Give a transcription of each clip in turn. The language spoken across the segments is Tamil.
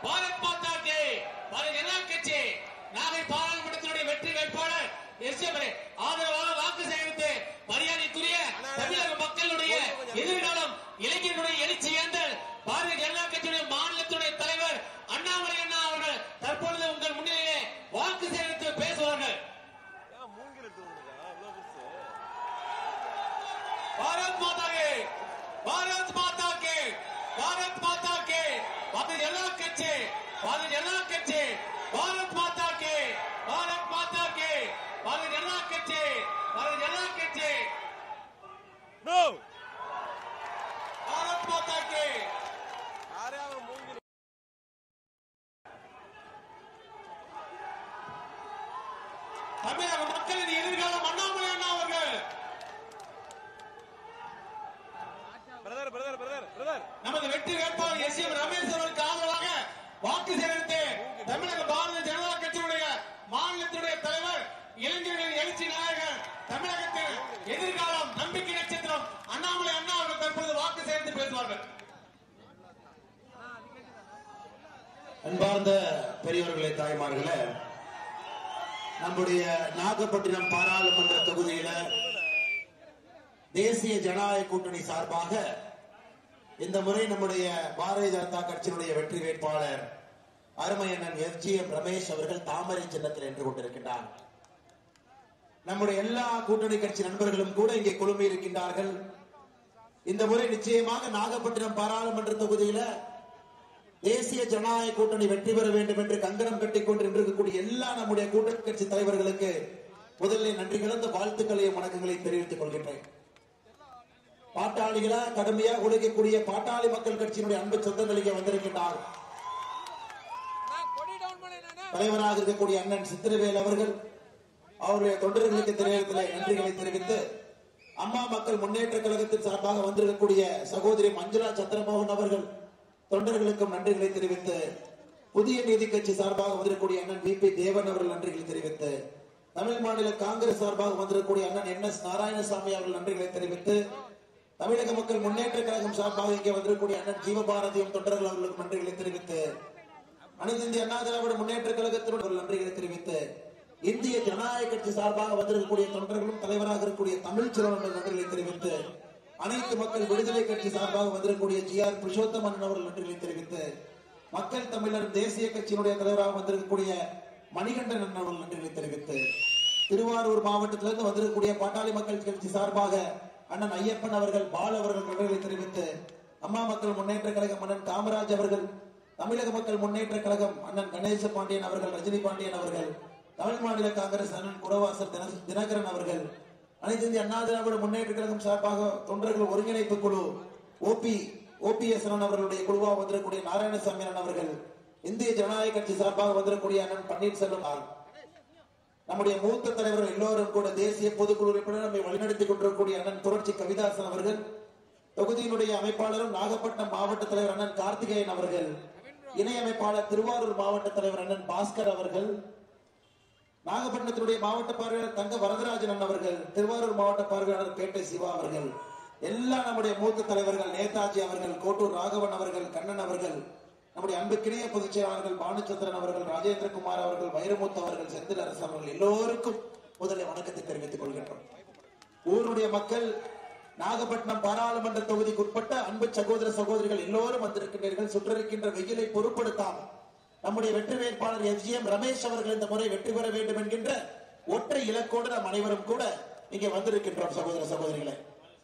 பாரத் மாதா கே பாரத் ஜனதா கட்சி நாகை பாராளுமன்றத்தினுடைய வெற்றி வேட்பாளர் எஸ் ஆதரவாக வாக்கு சேகரித்து மரியாதைக்குரிய தமிழக மக்களுடைய எதிர்காலம் இளைஞர்களுடைய எழுச்சி ஏந்தல் பாரதிய ஜனதா கட்சியுடைய மாநிலத்துடைய தலைவர் அண்ணாமலை அண்ணா அவர்கள் தற்பொழுது உங்கள் முன்னிலையிலே வாக்கு சேகரித்து பேசுவார்கள் ஏன் மூங்கில் எடுத்து வந்திருக்கா இவ்வளவு பெருசு भारत माता के भारत माता के भारत माता के भारतीय जनता कच्चे भारतीय जनता कच्चे भारत माता के भारत माता के भारतीय जनता कच्चे भारतीय जनता कच्चे நோ भारत माता के யாரே அவன் மூங்கில் தமிழக மக்களின் எதிர்காலம் அண்ணாமலை அண்ணா அவர்கள் பிரதர் பிரதர் பிரதர் பிரதர் நமது வெற்றி வேட்பாளர் எஸ் எம் ரமேஷ் அவர்களுக்கு ஆதரவாக வாக்கு சேகரித்து தமிழக பாரதிய ஜனதா கட்சியுடைய மாநிலத்தினுடைய தலைவர் இளைஞர்களின் எழுச்சி நாயகர் தமிழகத்தில் எதிர்காலம் நம்பிக்கை நட்சத்திரம் அண்ணாமலை அண்ணா அவர்கள் தற்போது வாக்கு சேகரித்து பேசுவார்கள் அன்பார்ந்த பெரியவர்களே தாய்மார்களே நம்முடைய நாகப்பட்டினம் பாராளுமன்ற தொகுதியில தேசிய ஜனநாயக கூட்டணி சார்பாக இந்த முறை நம்முடைய பாரதிய ஜனதா கட்சியினுடைய வெற்றி வேட்பாளர் Arumaiyannan S G M Ramesh அவர்கள் தாமரை சின்னத்தில் நின்று கொண்டிருக்கின்றார் நம்முடைய எல்லா கூட்டணி கட்சி நண்பர்களும் கூட இங்கே குழுமி இருக்கின்றார்கள் இந்த முறை நிச்சயமாக நாகப்பட்டினம் பாராளுமன்ற தொகுதியில தேசிய ஜனநாயக கூட்டணி வெற்றி பெற வேண்டும் என்று கங்கணம் கட்டிக் கொண்டு இருக்கக்கூடிய எல்லா நம்முடைய கூட்டணி கட்சி தலைவர்களுக்கு முதலில் நன்றி கலந்த வாழ்த்துக்களையும் வணக்கங்களையும் தெரிவித்துக் கொள்கின்றேன் பாட்டாளிகளா கடுமையா உழைக்கக்கூடிய பாட்டாளி மக்கள் கட்சியினுடைய அன்பு சொந்தங்கள் இங்கே வந்திருக்கின்றார் தலைவராக இருக்கக்கூடிய அண்ணன் சித்திரவேல் அவர்கள் அவருடைய தொண்டர்களுக்கு தெரிவித்தல நன்றிகளை தெரிவித்து அம்மா மக்கள் முன்னேற்ற கழகத்தின் சார்பாக வந்திருக்கக்கூடிய சகோதரி மஞ்சுளா சந்திரமோகன் அவர்கள் தொண்டர்களுக்கும் நன்றிகளை தெரிவித்து புதிய நீதி கட்சி சார்பாக வந்திருக்கக்கூடிய அண்ணன் வி பி தேவன் அவர்கள் நன்றிகளை தெரிவித்து தமிழ் மாநில காங்கிரஸ் சார்பாக வந்திருக்கக்கூடிய அண்ணன் என் எஸ் நாராயணசாமி அவர்கள் நன்றிகளை தெரிவித்து தமிழக மக்கள் முன்னேற்ற கழகம் சார்பாக இங்கே வந்திருக்கக்கூடிய அண்ணன் ஜீவபாரதியும் தொண்டர்கள் அவர்களுக்கு நன்றிகளை தெரிவித்து அனைத்து இந்திய அண்ணா திராவிட முன்னேற்ற கழகத்தினுடைய ஒரு நன்றிகளை தெரிவித்து இந்திய ஜனநாயக கட்சி சார்பாக வந்திருக்கக்கூடிய தொண்டர்களும் தலைவராக இருக்கக்கூடிய தமிழ் சிறுவர்கள் நன்றிகளை தெரிவித்து அனைத்து மக்கள் விடுதலை கட்சி சார்பாக வந்திருக்கக்கூடிய ஜி ஆர் புருஷோத்தமன் அவர்கள் நன்றிகளை தெரிவித்து மக்கள் தமிழர் தேசிய கட்சியினுடைய தலைவராக வந்திருக்கக்கூடிய மணிகண்டன் அண்ணன் அவர்கள் நன்றிகளை தெரிவித்து திருவாரூர் மாவட்டத்திலிருந்து வந்திருக்கக்கூடிய பாட்டாளி மக்கள் கட்சி சார்பாக அண்ணன் ஐயப்பன் அவர்கள் பால் அவர்கள் நன்றிகளை தெரிவித்து அம்மா மக்கள் முன்னேற்ற கழகம் அண்ணன் காமராஜ் அவர்கள் தமிழக மக்கள் முன்னேற்ற கழகம் அண்ணன் கணேச பாண்டியன் அவர்கள் ரஜினி பாண்டியன் அவர்கள் தமிழ் மாநில காங்கிரஸ் அண்ணன் குடவாசல் தின- தினகரன் அவர்கள் அனைத்து இந்திய அண்ணா திராவிட முன்னேற்ற கழகம் சார்பாக தொண்டர்கள் ஒருங்கிணைப்பு குழு ஓபி ஓபிஎஸ் அண்ணன் அவர்களுடைய குழுவாக வந்திருக்கக்கூடிய நாராயணசாமி அண்ணன் அவர்கள் இந்திய ஜனநாயக கட்சி சார்பாக வந்திருக்கக்கூடிய அண்ணன் பன்னீர்செல்வம் அவர்கள். நம்முடைய மூத்த தலைவர்கள் எல்லோரும் கூட தேசிய பொதுக்குழு உறுப்பினர் நம்மை வழிநடத்திக் கொண்டிருக்கக்கூடிய அண்ணன் புரட்சி கவிதாசன் அவர்கள் தொகுதியினுடைய அமைப்பாளரும் நாகப்பட்டினம் மாவட்ட தலைவர் அண்ணன் கார்த்திகேயன் அவர்கள் இணை அமைப்பாளர் திருவாரூர் மாவட்ட தலைவர் அண்ணன் பாஸ்கர் அவர்கள் நாகப்பட்டினத்தினுடைய மாவட்ட பார்வையாளர் தங்க வரதராஜன் அண்ணன் அவர்கள் திருவாரூர் மாவட்ட பார்வையாளர் பேட்டை சிவா அவர்கள் எல்லா நம்முடைய மூத்த தலைவர்கள் நேதாஜி அவர்கள் கோட்டூர் ராகவன் அவர்கள் கண்ணன் அவர்கள் நம்முடைய அன்புக்கிணைய பொதுச் செயலாளர்கள் பானுச்சந்திரன் அவர்கள் ராஜேந்திரகுமார் அவர்கள் வைரமுத்து அவர்கள் செந்தில் அரசு அவர்கள் எல்லோருக்கும் முதலில் வணக்கத்தை தெரிவித்துக் கொள்கின்றோம் ஊருடைய மக்கள் நாகப்பட்டினம் பாராளுமன்ற தொகுதிக்கு உட்பட்ட அன்பு சகோதர சகோதரிகள் எல்லோரும் வந்திருக்கின்றீர்கள் சுற்றிருக்கின்ற வெயிலை பொருட்படுத்தாமல் நம்முடைய வெற்றி வேட்பாளர் எஸ் எம் ரமேஷ் அவர்கள் இந்த முறை வெற்றி பெற வேண்டும் என்கின்ற ஒற்றை இலக்கோடு நாம் அனைவரும் கூட இங்கே வந்திருக்கின்றோம் சகோதர சகோதரிகளே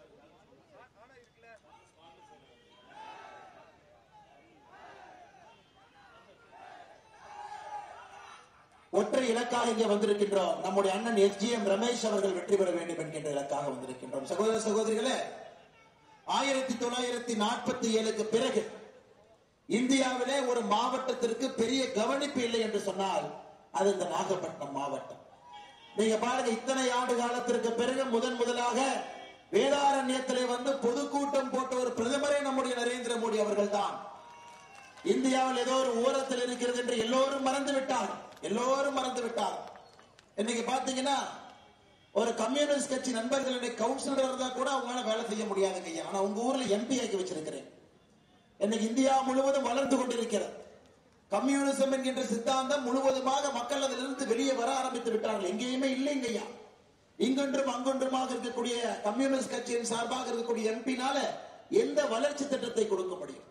ஒற்றை இலக்காக இங்கே வந்திருக்கின்றோம் நம்முடைய அண்ணன் எஸ் ஜி எம் ரமேஷ் அவர்கள் வெற்றி பெற வேண்டும் என்கின்ற இலக்காக வந்திருக்கின்றோம் சகோதர சகோதரிகளே ஆயிரத்தி தொள்ளாயிரத்தி நாற்பத்தி ஏழுக்கு பிறகு இந்தியாவிலே ஒரு மாவட்டத்திற்கு பெரிய கவனிப்பு இல்லை என்று சொன்னால் அது இந்த நாகப்பட்டினம் மாவட்டம் நீங்க பாருங்க இத்தனை ஆண்டு காலத்திற்கு பிறகு முதன் முதலாக வேதாரண்யத்திலே வந்து பொதுக்கூட்டம் போட்ட ஒரு பிரதமரே நம்முடைய நரேந்திர மோடி அவர்கள் தான் இந்தியாவில் ஏதோ ஒரு ஓரத்தில் இருக்கிறது என்று எல்லோரும் மறந்து விட்டார் எல்லோரும் மறந்து விட்டார் இன்னைக்கு பாத்தீங்கன்னா ஒரு கம்யூனிஸ்ட் கட்சி நண்பர்கள் இன்னைக்கு கவுன்சிலர் இருந்தா கூட அவங்களால வேலை செய்ய முடியாதுங்க ஐயா ஆனா உங்க ஊர்ல எம்பி ஆக்கி வச்சிருக்கிறேன் இன்னைக்கு இந்தியா முழுவதும் வளர்ந்து கொண்டிருக்கிறது கம்யூனிசம் என்கின்ற சித்தாந்தம் முழுவதுமாக மக்கள் அதிலிருந்து வெளியே வர ஆரம்பித்து விட்டார்கள் எங்கேயுமே இல்லைங்கய்யா இங்கொன்றும் அங்கொன்றுமாக இருக்கக்கூடிய கம்யூனிஸ்ட் கட்சியின் சார்பாக இருக்கக்கூடிய எம்பினால எந்த வளர்ச்சி திட்டத்தை கொடுக்க முடியும்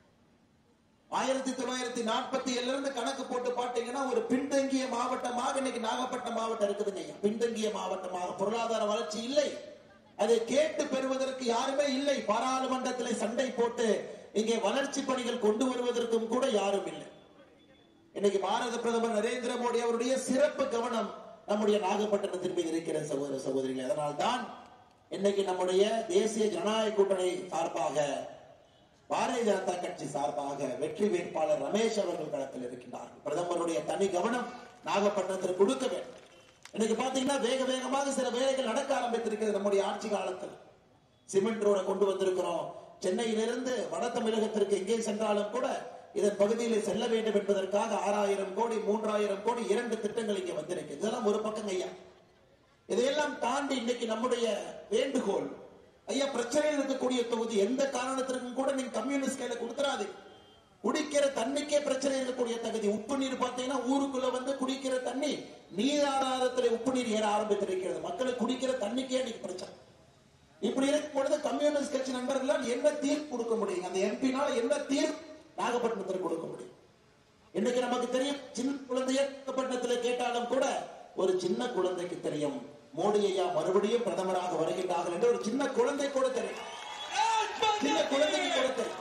ஆயிரத்தி தொள்ளாயிரத்தி நாற்பத்தி ஏழுல இருந்து கணக்கு போட்டு பாத்தீங்கன்னா ஒரு பின்தங்கிய மாவட்டமாக இன்னைக்கு நாகப்பட்டினம் மாவட்டம் இருக்குதுங்க ஐயா. பின்தங்கிய மாவட்டமாக பொருளாதார வளர்ச்சி இல்லை அதை கேட்டு பெறுவதற்கு யாருமே இல்லை பாராளுமன்றத்தில் சண்டை போட்டு இங்கே வளர்ச்சி பணிகள் கொண்டு வருவதற்கும் கூட யாரும் இல்லை இன்னைக்கு பாரத பிரதமர் நரேந்திர மோடி அவருடைய சிறப்பு கவனம் நம்முடைய நாகப்பட்டினத்தின் மீது இருக்கிற சகோதர சகோதரிகள் அதனால்தான் இன்னைக்கு நம்முடைய தேசிய ஜனநாயக கூட்டணி சார்பாக பாரதிய ஜனதா கட்சி சார்பாக வெற்றி வேட்பாளர் ரமேஷ் அவர்கள் களத்தில் இருக்கின்றார்கள் பிரதமருடைய தனி கவனம் நாகப்பட்டினத்தில் கொடுக்க வேண்டும் இன்னைக்கு பாத்தீங்கன்னா வேக வேகமாக சில வேலைகள் நடக்க ஆரம்பித்திருக்கிறது நம்முடைய ஆட்சி காலத்தில் சிமெண்ட் ரோட கொண்டு வந்திருக்கிறோம் சென்னையிலிருந்து வட தமிழகத்திற்கு எங்கே சென்றாலும் கூட இதன் பகுதியில் செல்ல வேண்டும் என்பதற்காக ஆறாயிரம் கோடி மூன்றாயிரம் கோடி இரண்டு திட்டங்கள் இங்கே வந்திருக்கு இதெல்லாம் ஒரு பக்கம் ஐயா இதையெல்லாம் தாண்டி இன்னைக்கு நம்முடைய வேண்டுகோள் ஐயா பிரச்சனையில் இருக்கக்கூடிய தொகுதி எந்த காரணத்திற்கும் கூட நீங்க கம்யூனிஸ்ட் கையில கொடுத்துறாது குடிக்கிற தண்ணிக்கே பிரச்சனை இருக்கக்கூடிய தகுதி உப்பு நீர் பார்த்தீங்கன்னா ஊருக்குள்ள வந்து குடிக்கிற தண்ணி நீர் ஆதாரத்தில் உப்பு நீர் ஏற ஆரம்பித்திருக்கிறது மக்களுக்கு குடிக்கிற தண்ணிக்கே இன்னைக்கு பிரச்சனை இப்படி இருக்கும் பொழுது கம்யூனிஸ்ட் கட்சி நண்பர்களால் என்ன தீர்ப்பு கொடுக்க முடியும் அந்த எம்பினால என்ன தீர்ப்பு நாகப்பட்டினத்தில் கொடுக்க முடியும் இன்னைக்கு நமக்கு தெரியும் சின்ன குழந்தைய நாகப்பட்டினத்தில் கேட்டாலும் கூட ஒரு சின்ன குழந்தைக்கு தெரியும் மோடி ஐயா மறுபடியும் பிரதமராக வருகின்றார்கள் என்று ஒரு சின்ன குழந்தை கூட தெரியும் சின்ன குழந்தைக்கு கூட தெரியும்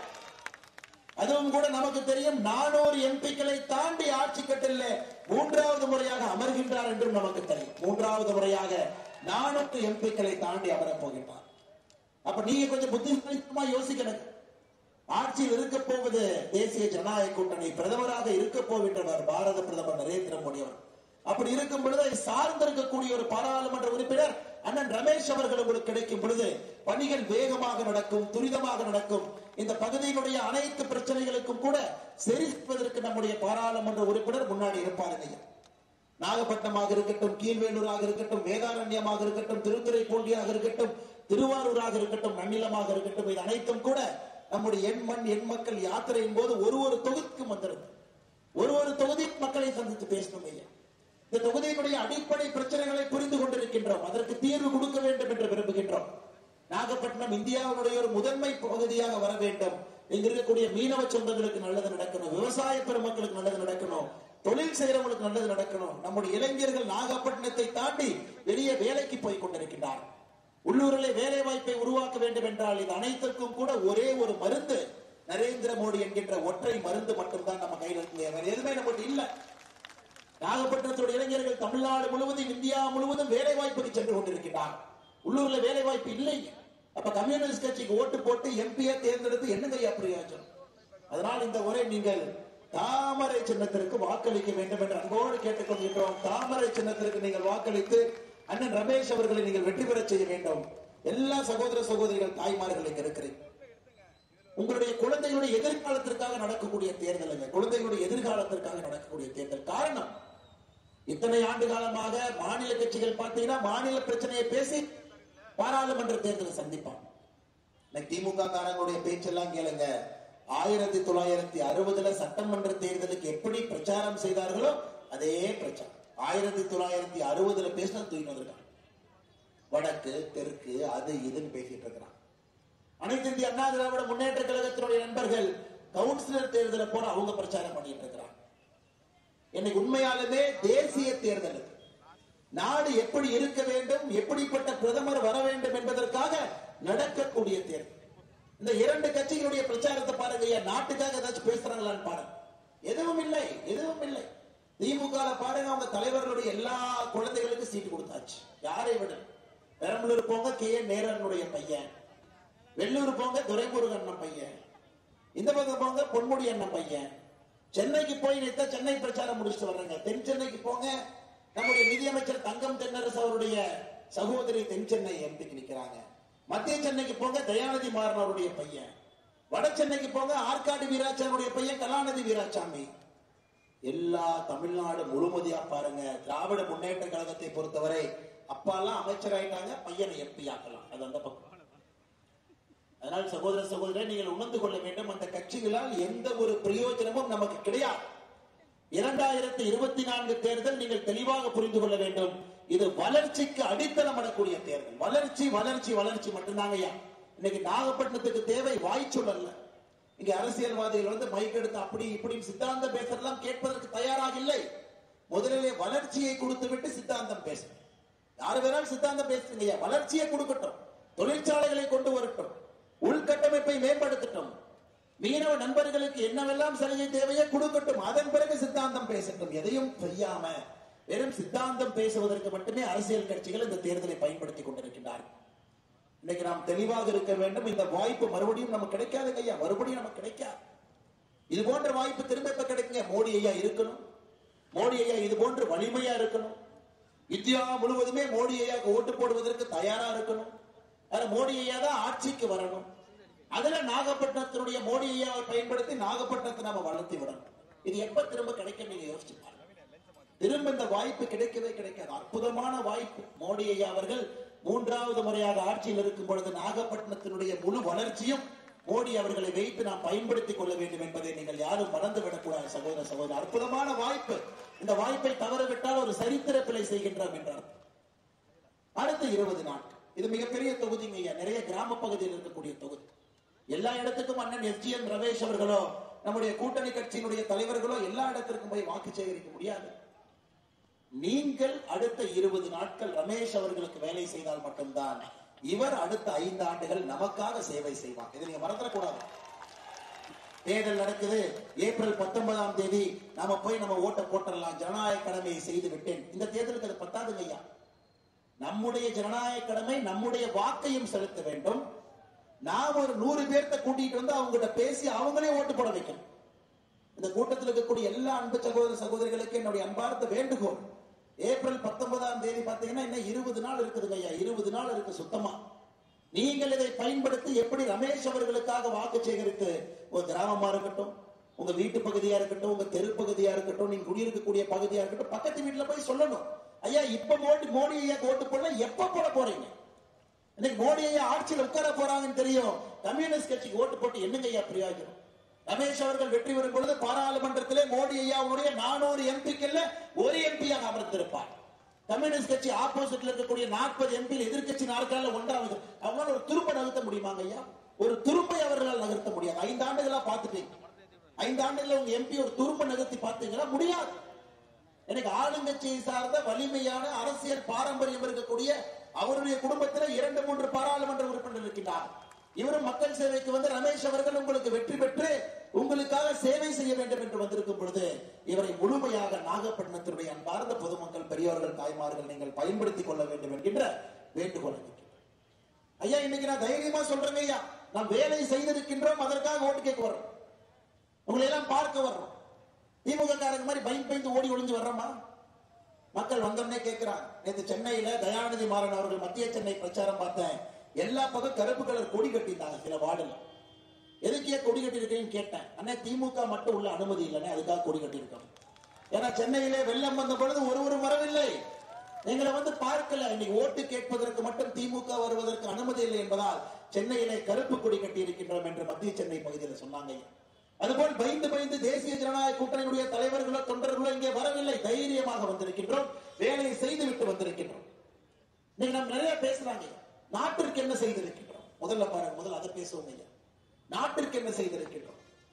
அதுவும் கூட நமக்கு தெரியும் நானூறு எம்பிக்களை தாண்டி ஆட்சி கட்டில மூன்றாவது முறையாக அமர்கின்றார் என்றும் நமக்கு தெரியும் மூன்றாவது முறையாக நானூறு எம்பிக்களை தாண்டி அமரப் போகின்றார் அப்ப நீங்க கொஞ்சம் புத்திசாலித்தமா யோசிக்கணும் ஆட்சியில் இருக்க போவது தேசிய ஜனநாயக கூட்டணி பிரதமராக இருக்க போகின்றவர் பாரத பிரதமர் நரேந்திர மோடி அவர் அப்படி இருக்கும் பொழுது அதை சார்ந்திருக்கக்கூடிய ஒரு பாராளுமன்ற உறுப்பினர் அண்ணன் ரமேஷ் அவர்கள் உங்களுக்கு கிடைக்கும் பொழுது பணிகள் வேகமாக நடக்கும் துரிதமாக நடக்கும் இந்த பகுதியினுடைய அனைத்து பிரச்சனைகளுக்கும் கூட சரி செய்வதற்கு நம்முடைய பாராளுமன்ற உறுப்பினர் முன்னாடி இருப்பாருங்க ஐயா. நாகப்பட்டினமாக இருக்கட்டும் கீழ்வேலூராக இருக்கட்டும் வேதாரண்யமாக இருக்கட்டும் திருத்துறைப்பூண்டியாக இருக்கட்டும் திருவாரூராக இருக்கட்டும் நன்னிலமாக இருக்கட்டும் இது அனைத்தும் கூட நம்முடைய எண் மண் எண் மக்கள் யாத்திரையின் போது ஒரு ஒரு தொகுதிக்கும் வந்திருந்தது ஒரு ஒரு தொகுதி மக்களை சந்தித்து பேசணும் ஐயா இந்த தொகுதியினுடைய அடிப்படை பிரச்சனைகளை புரிந்து கொண்டிருக்கின்றோம் அதற்கு தீர்வு கொடுக்க வேண்டும் என்று விரும்புகின்றோம் நாகப்பட்டினம் இந்தியாவுடைய ஒரு முதன்மை பகுதியாக வர வேண்டும் இங்க இருக்கக்கூடிய மீனவ சொந்தங்களுக்கு நல்லது நடக்கணும் விவசாய பெருமக்களுக்கு நல்லது நடக்கணும் தொழில் செய்யறவங்களுக்கு நல்லது நடக்கணும் நம்முடைய இளைஞர்கள் நாகப்பட்டினத்தை தாண்டி வெளியே வேலைக்கு போய் கொண்டிருக்கின்றார் உள்ளூரிலே வேலை வாய்ப்பை உருவாக்க வேண்டும் என்றால் இது அனைத்திற்கும் கூட ஒரே ஒரு மருந்து நரேந்திர மோடி என்கின்ற ஒற்றை மருந்து மட்டும்தான் நம்ம கையில் இருக்கு வேற எதுவுமே நம்மகிட்ட இல்ல நாகப்பட்டினத்துடைய இளைஞர்கள் தமிழ்நாடு முழுவதும் இந்தியா முழுவதும் வேலை வாய்ப்புக்கு சென்று கொண்டிருக்கிறார் உள்ளூர்ல வேலை வாய்ப்பு இல்லை அப்ப கம்யூனிஸ்ட் கட்சிக்கு ஓட்டு போட்டு எம்பியை தேர்ந்தெடுத்து என்னங்க ஐயா பிரயோஜனம் அதனால் இந்த உரை நீங்கள் தாமரை சின்னத்திற்கு வாக்களிக்க வேண்டும் என்று அன்போடு கேட்டுக்கொள்கின்றோம் தாமரை சின்னத்திற்கு நீங்கள் வாக்களித்து அண்ணன் ரமேஷ் அவர்களை நீங்கள் வெற்றி பெறச் செய்ய வேண்டும் எல்லா சகோதர சகோதரிகள் தாய்மார்கள் இங்க இருக்கிறேன் உங்களுடைய குழந்தைகளுடைய எதிர்காலத்திற்காக நடக்கக்கூடிய தேர்தல் அல்ல குழந்தைகளுடைய எதிர்காலத்திற்காக நடக்கக்கூடிய தேர்தல் காரணம் இத்தனை ஆண்டு காலமாக மாநில கட்சிகள் பார்த்தீங்கன்னா மாநில பிரச்சனையை பேசி பாராளுமன்ற தேர்தலை சந்திப்பான் இன்னைக்கு திமுக காரங்களுடைய பேச்செல்லாம் கேளுங்க ஆயிரத்தி தொள்ளாயிரத்தி அறுபதுல சட்டமன்ற தேர்தலுக்கு எப்படி பிரச்சாரம் செய்தார்களோ அதே பிரச்சாரம் ஆயிரத்தி தொள்ளாயிரத்தி அறுபதுல பேசினா தூக்கி வந்திருக்காங்க வடக்கு தெற்கு அது இதுன்னு பேசிட்டு இருக்கிறான் அனைத்து இந்திய அண்ணா திராவிட முன்னேற்ற கழகத்தினுடைய நண்பர்கள் கவுன்சிலர் தேர்தலை போல அவங்க பிரச்சாரம் பண்ணிட்டு இருக்கிறாங்க இன்னைக்கு உண்மையாலுமே தேசிய தேர்தல் இது. நாடு எப்படி இருக்க வேண்டும் எப்படிப்பட்ட பிரதமர் வர வேண்டும் என்பதற்காக நடக்கக்கூடிய தேர்தல் இந்த இரண்டு கட்சிகளுடைய பிரச்சாரத்தை பாருங்க ஐயா, நாட்டுக்காக ஏதாச்சும் பேசுறாங்களான்னு பாருங்க எதுவும் இல்லை எதுவும் இல்லை திமுக ல பாருங்க அவங்க தலைவர்களுடைய எல்லா குழந்தைகளுக்கும் சீட்டு கொடுத்தாச்சு யாரை விட பெரம்பலூர் போங்க கே என் நேரனுடைய பையன் வெள்ளூர் போங்க துரைமுருகன் அண்ணன் பையன் இந்த பக்கம் போங்க பொன்முடி அண்ணன் பையன் சென்னைக்கு போய் நிறுத்த சென்னை பிரச்சாரம் முடிச்சுட்டு வர்றாங்க தென் சென்னைக்கு போங்க நம்முடைய நிதியமைச்சர் தங்கம் தென்னரசு அவருடைய சகோதரி தென் சென்னை எம்பிக்கு நிக்கிறாங்க மத்திய சென்னைக்கு போங்க தயாநிதி மாறன் அவருடைய பையன் வட சென்னைக்கு போங்க ஆற்காடு வீராசாமியுடைய பையன் கலாநிதி வீராசாமி எல்லா தமிழ்நாடு முழுமதியா பாருங்க திராவிட முன்னேற்ற கழகத்தை பொறுத்தவரை அப்பாலாம் அமைச்சராயிட்டாங்க பையனை எம்பி ஆக்கலாம் அது அந்த பக்கம் அதனால் சகோதர சகோதரர் நீங்கள் உணர்ந்து கொள்ள வேண்டும் அந்த கட்சிகளால் எந்த ஒரு பிரயோஜனமும் நமக்கு கிடையாது இரண்டாயிரத்தி இருபத்தி நான்கு தேர்தல் நீங்கள் தெளிவாக புரிந்து கொள்ள வேண்டும் இது வளர்ச்சிக்கு அடித்தளம் அடக்கூடிய தேர்தல் வளர்ச்சி வளர்ச்சி வளர்ச்சி மட்டும்தாங்க ஐயா இன்னைக்கு நாகப்பட்டினத்துக்கு தேவை வாய்ச்சொல் அல்ல இங்க அரசியல்வாதிகள் வந்து மைக் எடுத்து அப்படி இப்படின்னு சித்தாந்தம் பேசுறதெல்லாம் கேட்பதற்கு தயாராக இல்லை முதலிலே வளர்ச்சியை கொடுத்து விட்டு சித்தாந்தம் பேசணும் யாரு வேணாலும் சித்தாந்தம் பேசுங்க ஐயா வளர்ச்சியை கொடுக்கட்டும் தொழிற்சாலைகளை கொண்டு வரட்டும் உள்கட்டமைப்பை மேம்படுத்தட்டும் மீனவ நண்பர்களுக்கு என்னவெல்லாம் சலுகை தேவையோ கொடுக்கட்டும் அதன் பிறகு சித்தாந்தம் பேசட்டும் எதையும் செய்யாம வெறும் சித்தாந்தம் பேசுவதற்கு மட்டுமே அரசியல் கட்சிகள் இந்த தேர்தலை பயன்படுத்திக் கொண்டிருக்கின்றார்கள் இன்னைக்கு நாம் தெளிவாக இருக்க வேண்டும் இந்த வாய்ப்பு மறுபடியும் நமக்கு கிடைக்காது ஐயா மறுபடியும் நமக்கு கிடைக்காது இது போன்ற வாய்ப்பு திரும்ப எப்ப கிடைக்குங்க மோடி ஐயா இருக்கணும் மோடி ஐயா இது போன்று வலிமையா இருக்கணும் இந்தியா முழுவதுமே மோடி ஐயாவுக்கு ஓட்டு போடுவதற்கு தயாரா இருக்கணும் ஆனா மோடி ஐயா தான் ஆட்சிக்கு வரணும் அதுல நாகப்பட்டினத்தினுடைய மோடி ஐயாவை பயன்படுத்தி நாகப்பட்டினத்தை நாம வளர்த்தி விடணும் இது எப்ப திரும்ப கிடைக்கும் நீங்க யோசிச்சு பாருங்க திரும்ப இந்த வாய்ப்பு கிடைக்கவே கிடைக்காது அற்புதமான வாய்ப்பு மோடி ஐயா அவர்கள் மூன்றாவது முறையாக ஆட்சியில் இருக்கும் பொழுது நாகப்பட்டினத்தினுடைய முழு வளர்ச்சியும் மோடி அவர்களை வைத்து நாம் பயன்படுத்திக் கொள்ள வேண்டும் என்பதை நீங்கள் யாரும் மறந்துவிடக் கூடாது சகோதர சகோதரர் அற்புதமான வாய்ப்பு இந்த வாய்ப்பை தவறவிட்டால் ஒரு சரித்திர பிழை செய்கின்றோம் என்றார் அடுத்த இருபது நாட்கள் இது மிகப்பெரிய தொகுதிங்க ஐயா நிறைய கிராம பகுதியில் இருக்கக்கூடிய தொகுதி எல்லா இடத்துக்கும் அண்ணன் எஸ் ஜி எம் ரமேஷ் அவர்களோ நம்முடைய கூட்டணி கட்சியினுடைய தலைவர்களோ எல்லா இடத்திற்கும் போய் வாக்கு சேகரிக்க முடியாது நீங்கள் அடுத்த இருபது நாட்கள் ரமேஷ் அவர்களுக்கு வேலை செய்தால் மட்டும்தான் இவர் அடுத்த ஐந்து ஆண்டுகள் நமக்காக சேவை செய்வார் இதை நீங்க மறந்துடக்கூடாது தேர்தல் நடக்குது ஏப்ரல் பத்தொன்பதாம் தேதி நாம போய் நம்ம ஓட்ட போட்டுடலாம் ஜனநாயக கடமையை செய்து விட்டேன் இந்த தேர்தலுக்கு அது பத்தாதுங்க ஐயா நம்முடைய ஜனநாயக கடமை நம்முடைய வாக்கையும் செலுத்த வேண்டும் நாம் ஒரு நூறு பேர்த்த கூட்டிட்டு வந்து அவங்ககிட்ட பேசி அவங்களே ஓட்டு போட வைக்கணும் இந்த கூட்டத்தில் இருக்கக்கூடிய எல்லா அன்பு சகோதர சகோதரிகளுக்கு என்னுடைய அன்பார்ந்த வேண்டுகோள் ஏப்ரல் பத்தொன்பதாம் தேதி பாத்தீங்கன்னா இன்னும் இருபது நாள் இருக்குதுங்க ஐயா இருபது நாள் இருக்கு சுத்தமா நீங்கள் இதை பயன்படுத்தி எப்படி ரமேஷ் அவர்களுக்காக வாக்கு சேகரித்து ஒரு கிராமமா இருக்கட்டும் உங்க வீட்டு பகுதியா இருக்கட்டும் உங்க தெரு பகுதியா இருக்கட்டும் நீங்க குடியிருக்கக்கூடிய பகுதியா இருக்கட்டும் பக்கத்து வீட்டுல போய் சொல்லணும் ஐயா இப்ப மோடி மோடி ஐயா ஓட்டு போடல எப்ப போட போறீங்க இன்னைக்கு மோடி ஐயா ஆட்சியில் உட்கார போறாங்கன்னு தெரியும் கம்யூனிஸ்ட் கட்சிக்கு ஓட்டு போட்டு என்னங்க ஐயா பிரயோஜனம் ரமேஷ் அவர்கள் வெற்றி பெறும் பொழுது பாராளுமன்றத்திலே மோடி ஐயாவுடைய நானூறு எம்பிக்கள்ல ஒரு எம்பியாக அமர்ந்திருப்பார் கம்யூனிஸ்ட் கட்சி ஆப்போசிட்ல இருக்கக்கூடிய நாற்பது எம்பி எதிர்க்கட்சி நாற்கால ஒன்றாவது அவங்களால ஒரு துருப்பை நகர்த்த முடியுமாங்க ஐயா ஒரு துருப்பை அவர்களால் நகர்த்த முடியாது ஐந்து ஆண்டுகளா பார்த்துட்டீங்க ஐந்து ஆண்டுகள உங்க எம்பி ஒரு துருப்பை நகர்த்தி பார்த்தீங்களா முடியாது எனக்கு ஆளுங்கட்சியை சார்ந்த வலிமையான அரசியல் பாரம்பரியம் இருக்கக்கூடிய அவருடைய குடும்பத்தில் இரண்டு மூன்று பாராளுமன்ற உறுப்பினர் இருக்கின்றார் இவரும் மக்கள் சேவைக்கு வந்து ரமேஷ் அவர்கள் உங்களுக்கு வெற்றி பெற்று உங்களுக்காக சேவை செய்ய வேண்டும் என்று வந்திருக்கும் பொழுது இவரை முழுமையாக நாகப்பட்டினத்தினுடைய அன்பார்ந்த பொதுமக்கள் பெரியவர்கள் தாய்மார்கள் நீங்கள் பயன்படுத்திக் கொள்ள வேண்டும் என்கின்ற வேண்டுகோள் வைக்கிறேன். ஐயா இன்னைக்கு நான் தைரியமா சொல்றேங்க ஐயா நாம் வேலை செய்திருக்கின்றோம் அதற்காக ஓட்டு கேட்க வர்றோம் உங்களை எல்லாம் பார்க்க வர்றோம் திமுக காரங்க மாதிரி பயந்து பயந்து ஓடி ஒளிஞ்சு வர்றோமா மக்கள் வந்தோடனே கேட்கிறாங்க நேற்று சென்னையில தயாநிதி மாறன் அவர்கள் மத்திய சென்னை பிரச்சாரம் பார்த்தேன் எல்லா பக்கம் கருப்பு கலர் கொடி கட்டியிருந்தாங்க சில வார்டுல எதுக்கு ஏன் கொடி கட்டியிருக்கேன்னு கேட்டேன் அண்ணா திமுக மட்டும் உள்ள அனுமதி இல்லைன்னு அதுக்காக கொடி கட்டியிருக்கோம் ஏன்னா சென்னையிலே வெள்ளம் வந்த பொழுது ஒரு ஒரு வரவில்லை எங்களை வந்து பார்க்கல இன்னைக்கு ஓட்டு கேட்பதற்கு மட்டும் திமுக வருவதற்கு அனுமதி இல்லை என்பதால் சென்னையிலே கருப்பு கொடி கட்டி இருக்கின்றோம் என்று மத்திய சென்னை பகுதியில் சொன்னாங்க ஐயா. அதுபோல் பயந்து பயந்து தேசிய ஜனநாயக கூட்டணியுடைய தலைவர்களோ தொண்டர்களோ இங்கே வரவில்லை தைரியமாக வந்திருக்கின்றோம் வேலையை செய்துவிட்டு வந்திருக்கின்றோம் இன்னைக்கு நம்ம நிறைய பேசுறாங்க ஐயா. நாட்டிற்கு என்ன செய்திருக்கின்றோம் முதல்ல பாருங்க முதல்ல அதை பேசுவோம் ஐயா நாட்டிற்கு என்ன செய்திருக்கின்றோம்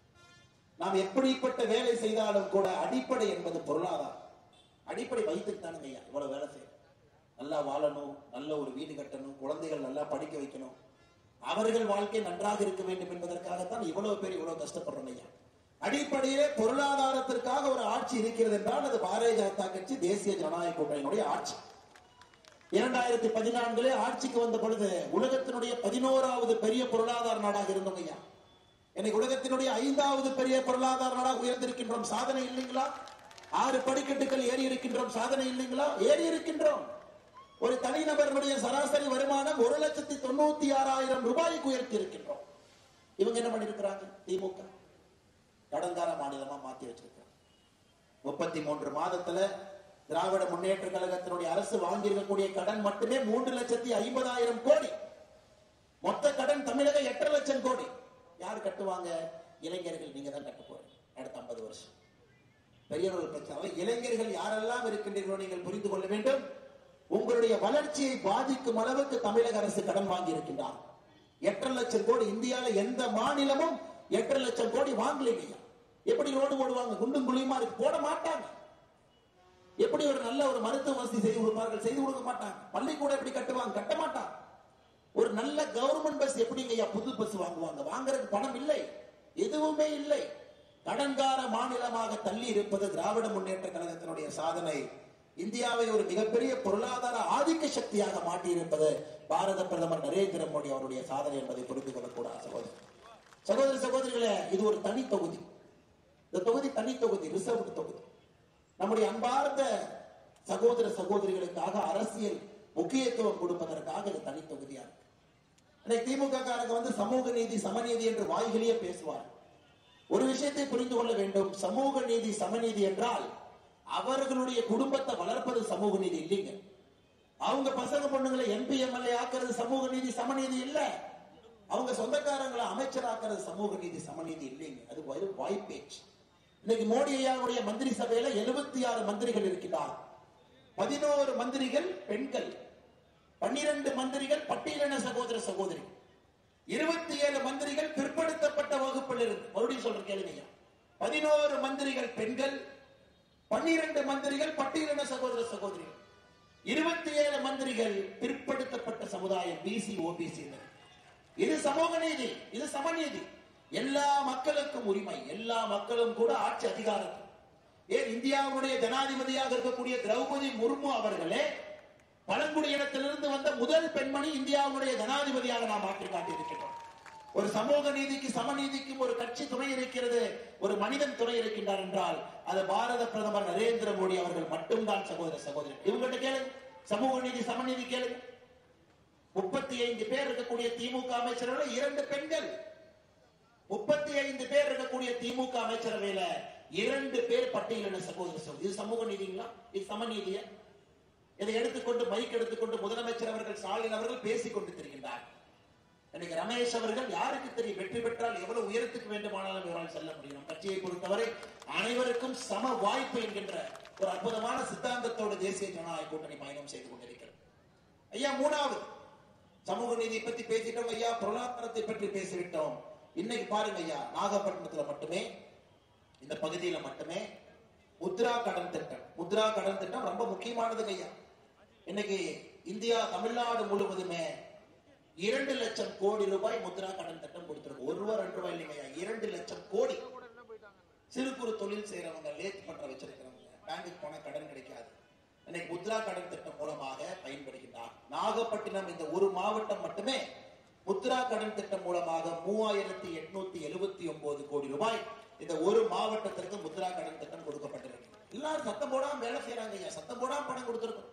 நாம் எப்படிப்பட்ட வேலை செய்தாலும் கூட அடிப்படை என்பது பொருளாதாரம் அடிப்படை வைத்துக்கு தானுங்க ஐயா இவ்வளவு வேலை செய்யணும் நல்லா வாழணும் நல்ல ஒரு வீடு கட்டணும் குழந்தைகள் நல்லா படிக்க வைக்கணும் அவர்கள் வாழ்க்கை நன்றாக இருக்க வேண்டும் என்பதற்காகத்தான் இவ்வளவு பேர் இவ்வளவு கஷ்டப்படுறோம் ஐயா அடிப்படையிலே பொருளாதாரத்திற்காக ஒரு ஆட்சி இருக்கிறது என்றால் அது பாரதிய ஜனதா கட்சி தேசிய ஜனநாயக கூட்டணியினுடைய ஆட்சி இரண்டாயிரத்தி பதினான்கிலே ஆட்சிக்கு வந்த பொழுது உலகத்தினுடைய பதினோராவது பெரிய பொருளாதார நாடாக இருந்தோம் ஐயா இன்னைக்கு உலகத்தினுடைய ஐந்தாவது பெரிய பொருளாதார நாடாக உயர்ந்திருக்கின்றோம் சாதனை இல்லைங்களா ஆறு படிக்கட்டுகள் ஏறி இருக்கின்றோம் சாதனை இல்லைங்களா ஏறி இருக்கின்றோம் ஒரு தனிநபருடைய சராசரி வருமானம் ஒரு லட்சத்தி தொண்ணூத்தி ஆறாயிரம் ரூபாய்க்கு உயர்த்தி இருக்கின்றோம் இவங்க என்ன பண்ணிருக்கிறாங்க திமுக கடன்கார மாநிலமா மாத்தி வச்சிருக்காங்க முப்பத்தி மூன்று மாதத்துல திராவிட முன்னேற்ற கழகத்தினுடைய அரசு வாங்கியிருக்கக்கூடிய கடன் மட்டுமே மூன்று லட்சத்தி ஐம்பதாயிரம் கோடி மொத்த கடன் தமிழக எட்டரை லட்சம் கோடி யார் கட்டுவாங்க இளைஞர்கள் நீங்க தான் கட்ட போறீங்க அடுத்த ஐம்பது வருஷம் பெரிய ஒரு பிரச்சனை இளைஞர்கள் யாரெல்லாம் இருக்கின்றீர்களோ நீங்கள் புரிந்து கொள்ள வேண்டும் உங்களுடைய வளர்ச்சியை பாதிக்கும் அளவுக்கு தமிழக அரசு கடன் வாங்கி இருக்கின்றார் எட்டரை லட்சம் கோடி இந்தியால எந்த மாநிலமும் எட்டரை லட்சம் கோடி வாங்கலைங்க எப்படி ரோடு போடுவாங்க குண்டும் குழியுமா இருக்கு போட மாட்டாங்க எப்படி ஒரு நல்ல ஒரு மருத்துவ வசதி செய்து கொடுப்பார்கள் செய்து கொடுக்க மாட்டாங்க பள்ளிக்கூடம் எப்படி கட்டுவாங்க கட்ட மாட்டாங்க ஒரு நல்ல கவர்மெண்ட் பஸ் எப்படிங்க ஐயா புது பஸ் வாங்குவாங்க வாங்குறதுக்கு பணம் இல்லை எதுவுமே இல்லை கடன்கார மாநிலமாக தள்ளி இருப்பது திராவிட முன்னேற்ற கழகத்தினுடைய சாதனை இந்தியாவை ஒரு மிகப்பெரிய பொருளாதார ஆதிக்க சக்தியாக மாற்றியிருப்பது பாரத பிரதமர் நரேந்திர மோடி அவருடைய சாதனை என்பதை புரிந்து கொள்ளக்கூடாது சகோதரர் சகோதர சகோதரிகளே இது ஒரு தனி தொகுதி இந்த தொகுதி தனி தொகுதி ரிசர்வ்டு தொகுதி நம்முடைய அன்பார்ந்த சகோதர சகோதரிகளுக்காக அரசியல் முக்கியத்துவம் கொடுப்பதற்காக இது தனி தொகுதியா இருக்கு இன்னைக்கு திமுக காரங்க வந்து சமூக நீதி சமநீதி என்று வாய்களியே பேசுவார் ஒரு விஷயத்தை புரிந்து கொள்ள வேண்டும் சமூக நீதி சமநீதி என்றால் அவர்களுடைய குடும்பத்தை வளர்ப்பது சமூக நீதி இல்லைங்க அவங்க பசங்க பொண்ணுங்களை எம்பி எம்எல்ஏ ஆக்குறது சமூக நீதி சமநீதி இல்ல அவங்க சொந்தக்காரங்களை அமைச்சராக்குறது சமூக நீதி சமநீதி இல்லைங்க அது வெறும் வாய்ப்பேச்சு இன்னைக்கு மோடி ஐயாவுடைய மந்திரி சபையில எழுபத்தி ஆறு மந்திரிகள் இருக்கிறார் பதினோரு மந்திரிகள் பெண்கள் பன்னிரண்டு மந்திரிகள் பட்டியலின சகோதர சகோதரி இருபத்தி ஏழு மந்திரிகள் பிற்படுத்தப்பட்ட வகுப்பில் இருந்து மறுபடியும் சொல்ற கேளுங்க பதினோரு மந்திரிகள் பெண்கள் பன்னிரண்டு மந்திரிகள் பட்டியலின சகோதர சகோதரிகள் இருபத்தி ஏழு மந்திரிகள் பிற்படுத்தப்பட்ட சமுதாயம் பிசி ஓபிசி இது சமூக நீதி இது சமநீதி எல்லா மக்களுக்கும் உரிமை எல்லா மக்களும் கூட ஆட்சி அதிகாரம் ஏன் இந்தியாவுடைய ஜனாதிபதியாக இருக்கக்கூடிய திரௌபதி முர்மு அவர்களே பழங்குடியினத்திலிருந்து வந்த முதல் பெண்மணி இந்தியாவுடைய ஜனாதிபதியாக நாம் மாற்றி காட்டியிருக்கிறோம் ஒரு சமூக நீதிக்கு சமநீதிக்கும் ஒரு கட்சி துணை இருக்கிறது ஒரு மனிதன் துணை இருக்கின்றார் என்றால் அது பாரத பிரதமர் நரேந்திர மோடி அவர்கள் மட்டும்தான் சகோதர சகோதரி இவங்ககிட்ட கேளுங்க சமூக நீதி சமநீதி கேளுங்க முப்பத்தி ஐந்து பேர் இருக்கக்கூடிய திமுக அமைச்சர்கள் இரண்டு பெண்கள் முப்பத்தி ஐந்து பேர் இருக்கக்கூடிய திமுக அமைச்சரவையில இரண்டு பேர் பட்டியலின சகோதர சகோதரி இது சமூக நீதிங்களா இது சமநீதியா இதை எடுத்துக்கொண்டு மைக் எடுத்துக்கொண்டு முதலமைச்சர் அவர்கள் ஸ்டாலின் அவர்கள் பேசிக் கொண்டு திரிகின்றார் இன்னைக்கு ரமேஷ் அவர்கள் யாருக்கு தெரியும் வெற்றி பெற்றால் எவ்வளவு உயரத்துக்கு வேண்டுமானாலும் இவரால் செல்ல முடியும் நம் கட்சியை பொறுத்தவரை அனைவருக்கும் சம வாய்ப்பு என்கின்ற ஒரு அற்புதமான சித்தாந்தத்தோடு தேசிய ஜனநாயக கூட்டணி பயணம் செய்து கொண்டிருக்கிறது ஐயா மூணாவது சமூக நீதியை பத்தி பேசிட்டோம் ஐயா பொருளாதாரத்தை பற்றி பேசிவிட்டோம் இன்னைக்கு பாருங்க ஐயா நாகப்பட்டினத்துல மட்டுமே இந்த பகுதியில மட்டுமே முத்ரா கடன் திட்டம் முத்ரா கடன் திட்டம் ரொம்ப முக்கியமானதுங்க ஐயா இன்னைக்கு இந்தியா தமிழ்நாடு முழுவதுமே இரண்டு லட்சம் கோடி ரூபாய் முத்ரா கடன் திட்டம் கொடுத்திருக்கு ஒரு ரூபாய் ரெண்டு ரூபாய் இல்லைங்க ஐயா இரண்டு லட்சம் கோடி சிறு குறு தொழில் செய்யறவங்க லேத் பண்ற வச்சிருக்கிறவங்க பேங்குக்கு போனா கடன் கிடைக்காது இன்னைக்கு முத்ரா கடன் திட்டம் மூலமாக பயன்படுகின்றார் நாகப்பட்டினம் இந்த ஒரு மாவட்டம் மட்டுமே முத்ரா கடன் திட்டம் மூலமாக மூவாயிரத்தி எட்நூத்தி எழுபத்தி ஒன்பது கோடி ரூபாய் இந்த ஒரு மாவட்டத்திற்கு முத்ரா கடன் திட்டம் கொடுக்கப்பட்டிருக்கு எல்லாரும் சத்தம் போடாம வேலை செய்யறாங்க ஐயா சத்தம் போடாம பணம் கொடுத்திருக்கோம்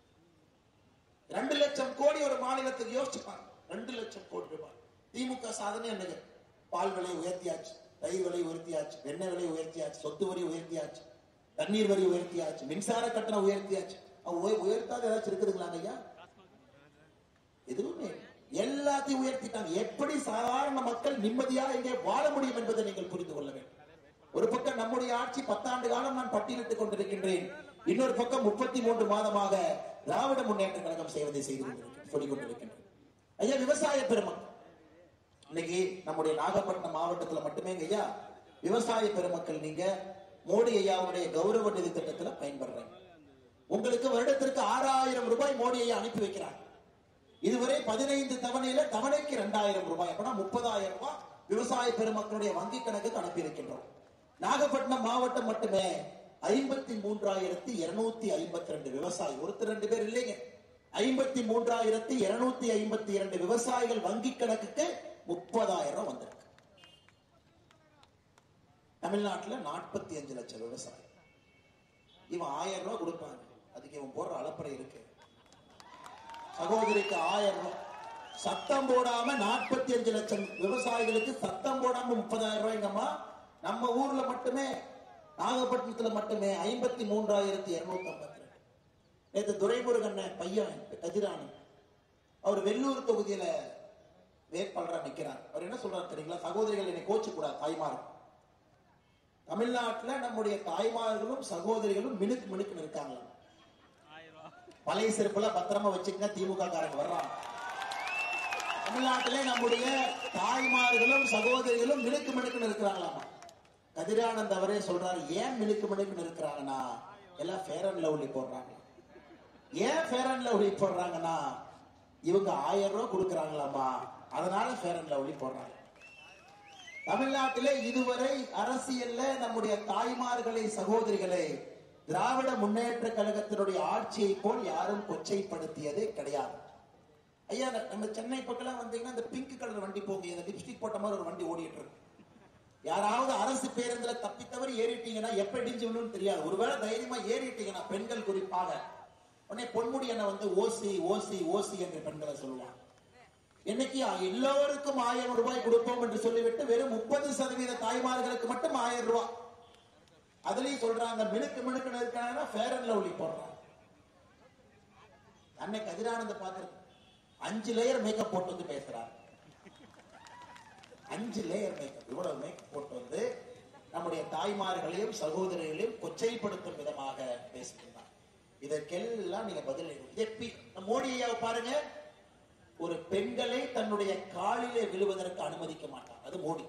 ரெண்டு லட்சம் கோடி ஒரு மாநிலத்துக்கு யோசிச்சுப்பாங்க ரெண்டு லட்சம் கோடி ரூபாய் திமுக சாதனை என்னது பால் விலை உயர்த்தியாச்சு தயிர் விலை உயர்த்தியாச்சு வெண்ணெய் விலை உயர்த்தியாச்சு சொத்து வரி உயர்த்தியாச்சு தண்ணீர் வரி உயர்த்தியாச்சு மின்சார கட்டணம் உயர்த்தியாச்சு அவங்க உய- உயர்த்தாத ஏதாச்சும் இருக்குதுங்களாங்க ஐயா எதுவுமே இல்லை. எல்லாத்தையும் உயர்த்திட்டாங்க எப்படி சாதாரண மக்கள் நிம்மதியா இங்கே வாழ முடியும் என்பதை நீங்கள் புரிந்து கொள்ள வேண்டும் ஒரு பக்கம் நம்முடைய ஆட்சி பத்தாண்டு காலம் நான் பட்டியலிட்டுக் கொண்டிருக்கின்றேன் இன்னொரு பக்கம் முப்பத்தி மூன்று மாதமாக திராவிட முன்னேற்ற கழகம் செய்வதை செய்து கொண்டிருக்கிறேன் சொல்லிக் கொண்டிருக்கின்றேன் ஐயா விவசாய பெருமக்கள் இன்னைக்கு நம்முடைய நாகப்பட்டினம் மாவட்டத்துல மட்டுமே ஐயா விவசாய பெருமக்கள் நீங்க மோடி ஐயாவுடைய கௌரவ நிதி திட்டத்துல பயன்படுறீங்க உங்களுக்கு வருடத்திற்கு ஆறாயிரம் ரூபாய் மோடி ஐயா அனுப்பி வைக்கிறாங்க இதுவரை பதினைந்து தவணையில தவணைக்கு இரண்டாயிரம் ரூபாய் அப்படின்னா முப்பதாயிரம் ரூபாய் விவசாய பெருமக்களுடைய வங்கி கணக்குக்கு அனுப்பி இருக்கின்றோம் நாகப்பட்டினம் மாவட்டம் மட்டுமே ஐம்பத்தி மூன்றாயிரத்தி இருநூத்தி ஐம்பத்தி ரெண்டு விவசாயி ஒருத்தர் ரெண்டு பேர் இல்லைங்க ஐம்பத்தி மூன்றாயிரத்தி இருநூத்தி ஐம்பத்தி இரண்டு விவசாயிகள் வங்கி கணக்குக்கு முப்பதாயிரம் வந்திருக்கு தமிழ்நாட்டுல நாற்பத்தி அஞ்சு லட்சம் விவசாயி இவன் ஆயிரம் ரூபாய் கொடுப்பாங்க அதுக்கு இவன் போடுற அளப்பறை இருக்கு சகோதரிக்கு ஆயிரம் ரூபாய் சத்தம் போடாம நாற்பத்தி அஞ்சு லட்சம் விவசாயிகளுக்கு சத்தம் போடாம முப்பதாயிரம் ரூபாய்ங்கம்மா நம்ம ஊர்ல மட்டுமே நாகப்பட்டினத்துல மட்டுமே ஐம்பத்தி மூன்றாயிரத்தி இருநூத்தி ஐம்பத்தி ரெண்டு நேற்று துரைமுருகன் பையன் கதிராணி அவர் வெள்ளூர் தொகுதியில வேட்பாளரா நிக்கிறார் அவர் என்ன சொல்றாரு தெரியுங்களா சகோதரிகள் என்னை கோச்சு கூடாது தாய்மார் தமிழ்நாட்டுல நம்முடைய தாய்மார்களும் சகோதரிகளும் மினுக்கு மினுக்குன்னு இருக்காங்களா பழைய செருப்புல பத்திரமா வச்சுக்கங்க திமுக காரங்க வர்றாங்க தமிழ்நாட்டிலே நம்முடைய தாய்மார்களும் சகோதரிகளும் மினுக்கு மினுக்குன்னு இருக்கிறாங்களாமா கதிரானந்த் அவரே சொல்றாரு ஏன் மினுக்கு மினுக்குன்னு இருக்கிறாங்கன்னா எல்லாம் ஃபேர் அண்ட் லவ்லி போடுறாங்க ஏன் ஃபேர் அண்ட் லவ்லி போடுறாங்கன்னா இவங்க ஆயிரம் ரூபாய் கொடுக்குறாங்களாமா அதனால ஃபேர் அண்ட் லவ்லி போடுறாங்க தமிழ்நாட்டிலே இதுவரை அரசியல்ல நம்முடைய தாய்மார்களை சகோதரிகளை திராவிட முன்னேற்ற கழகத்தினுடைய ஆட்சியை போல் யாரும் கொச்சைப்படுத்தியதே கிடையாது ஐயா இந்த- நம்ம சென்னை பக்கம் வந்தீங்கன்னா இந்த பிங்க் கலர் வண்டி போங்க இந்த லிப்ஸ்டிக் போட்ட மாதிரி ஒரு வண்டி ஓடிட்டு இருக்கு யாராவது அரசு பேருந்துல தப்பி தவறி ஏறிட்டீங்கன்னா எப்ப இடிஞ்சு விழுன்னு தெரியாது ஒருவேளை தைரியமா ஏறிட்டீங்கன்னா பெண்கள் குறிப்பாக உடனே பொன்முடி என்ன வந்து ஓசி ஓசி ஓசி என்று பெண்களை சொல்லுவாங்க இன்னைக்கு எல்லோருக்கும் ஆயிரம் ரூபாய் கொடுப்போம் என்று சொல்லிவிட்டு வெறும் முப்பது சதவீத தாய்மார்களுக்கு மட்டும் ஆயிரம் ரூபாய் அதுலயும் சொல்றாங்க மினுக்கு மினுக்குன்னு இருக்காங்கன்னா ஃபேர் அண்ட் லவ்லி போடுறாங்க அன்னை கதிரானந்த பாத்திரம் அஞ்சு லேயர் மேக்கப் போட்டு வந்து பேசுறாரு அஞ்சு லேயர் மேக்கப் இவ்வளவு மேக்கப் போட்டு வந்து நம்முடைய தாய்மார்களையும் சகோதரிகளையும் கொச்சைப்படுத்தும் விதமாக பேசுகின்றார் இதற்கெல்லாம் நீங்க பதில் எழுதணும். இதே பி- மோடி ஐயாவை பாருங்க ஒரு பெண்களை தன்னுடைய காலிலே விழுவதற்கு அனுமதிக்க மாட்டார் அது மோடி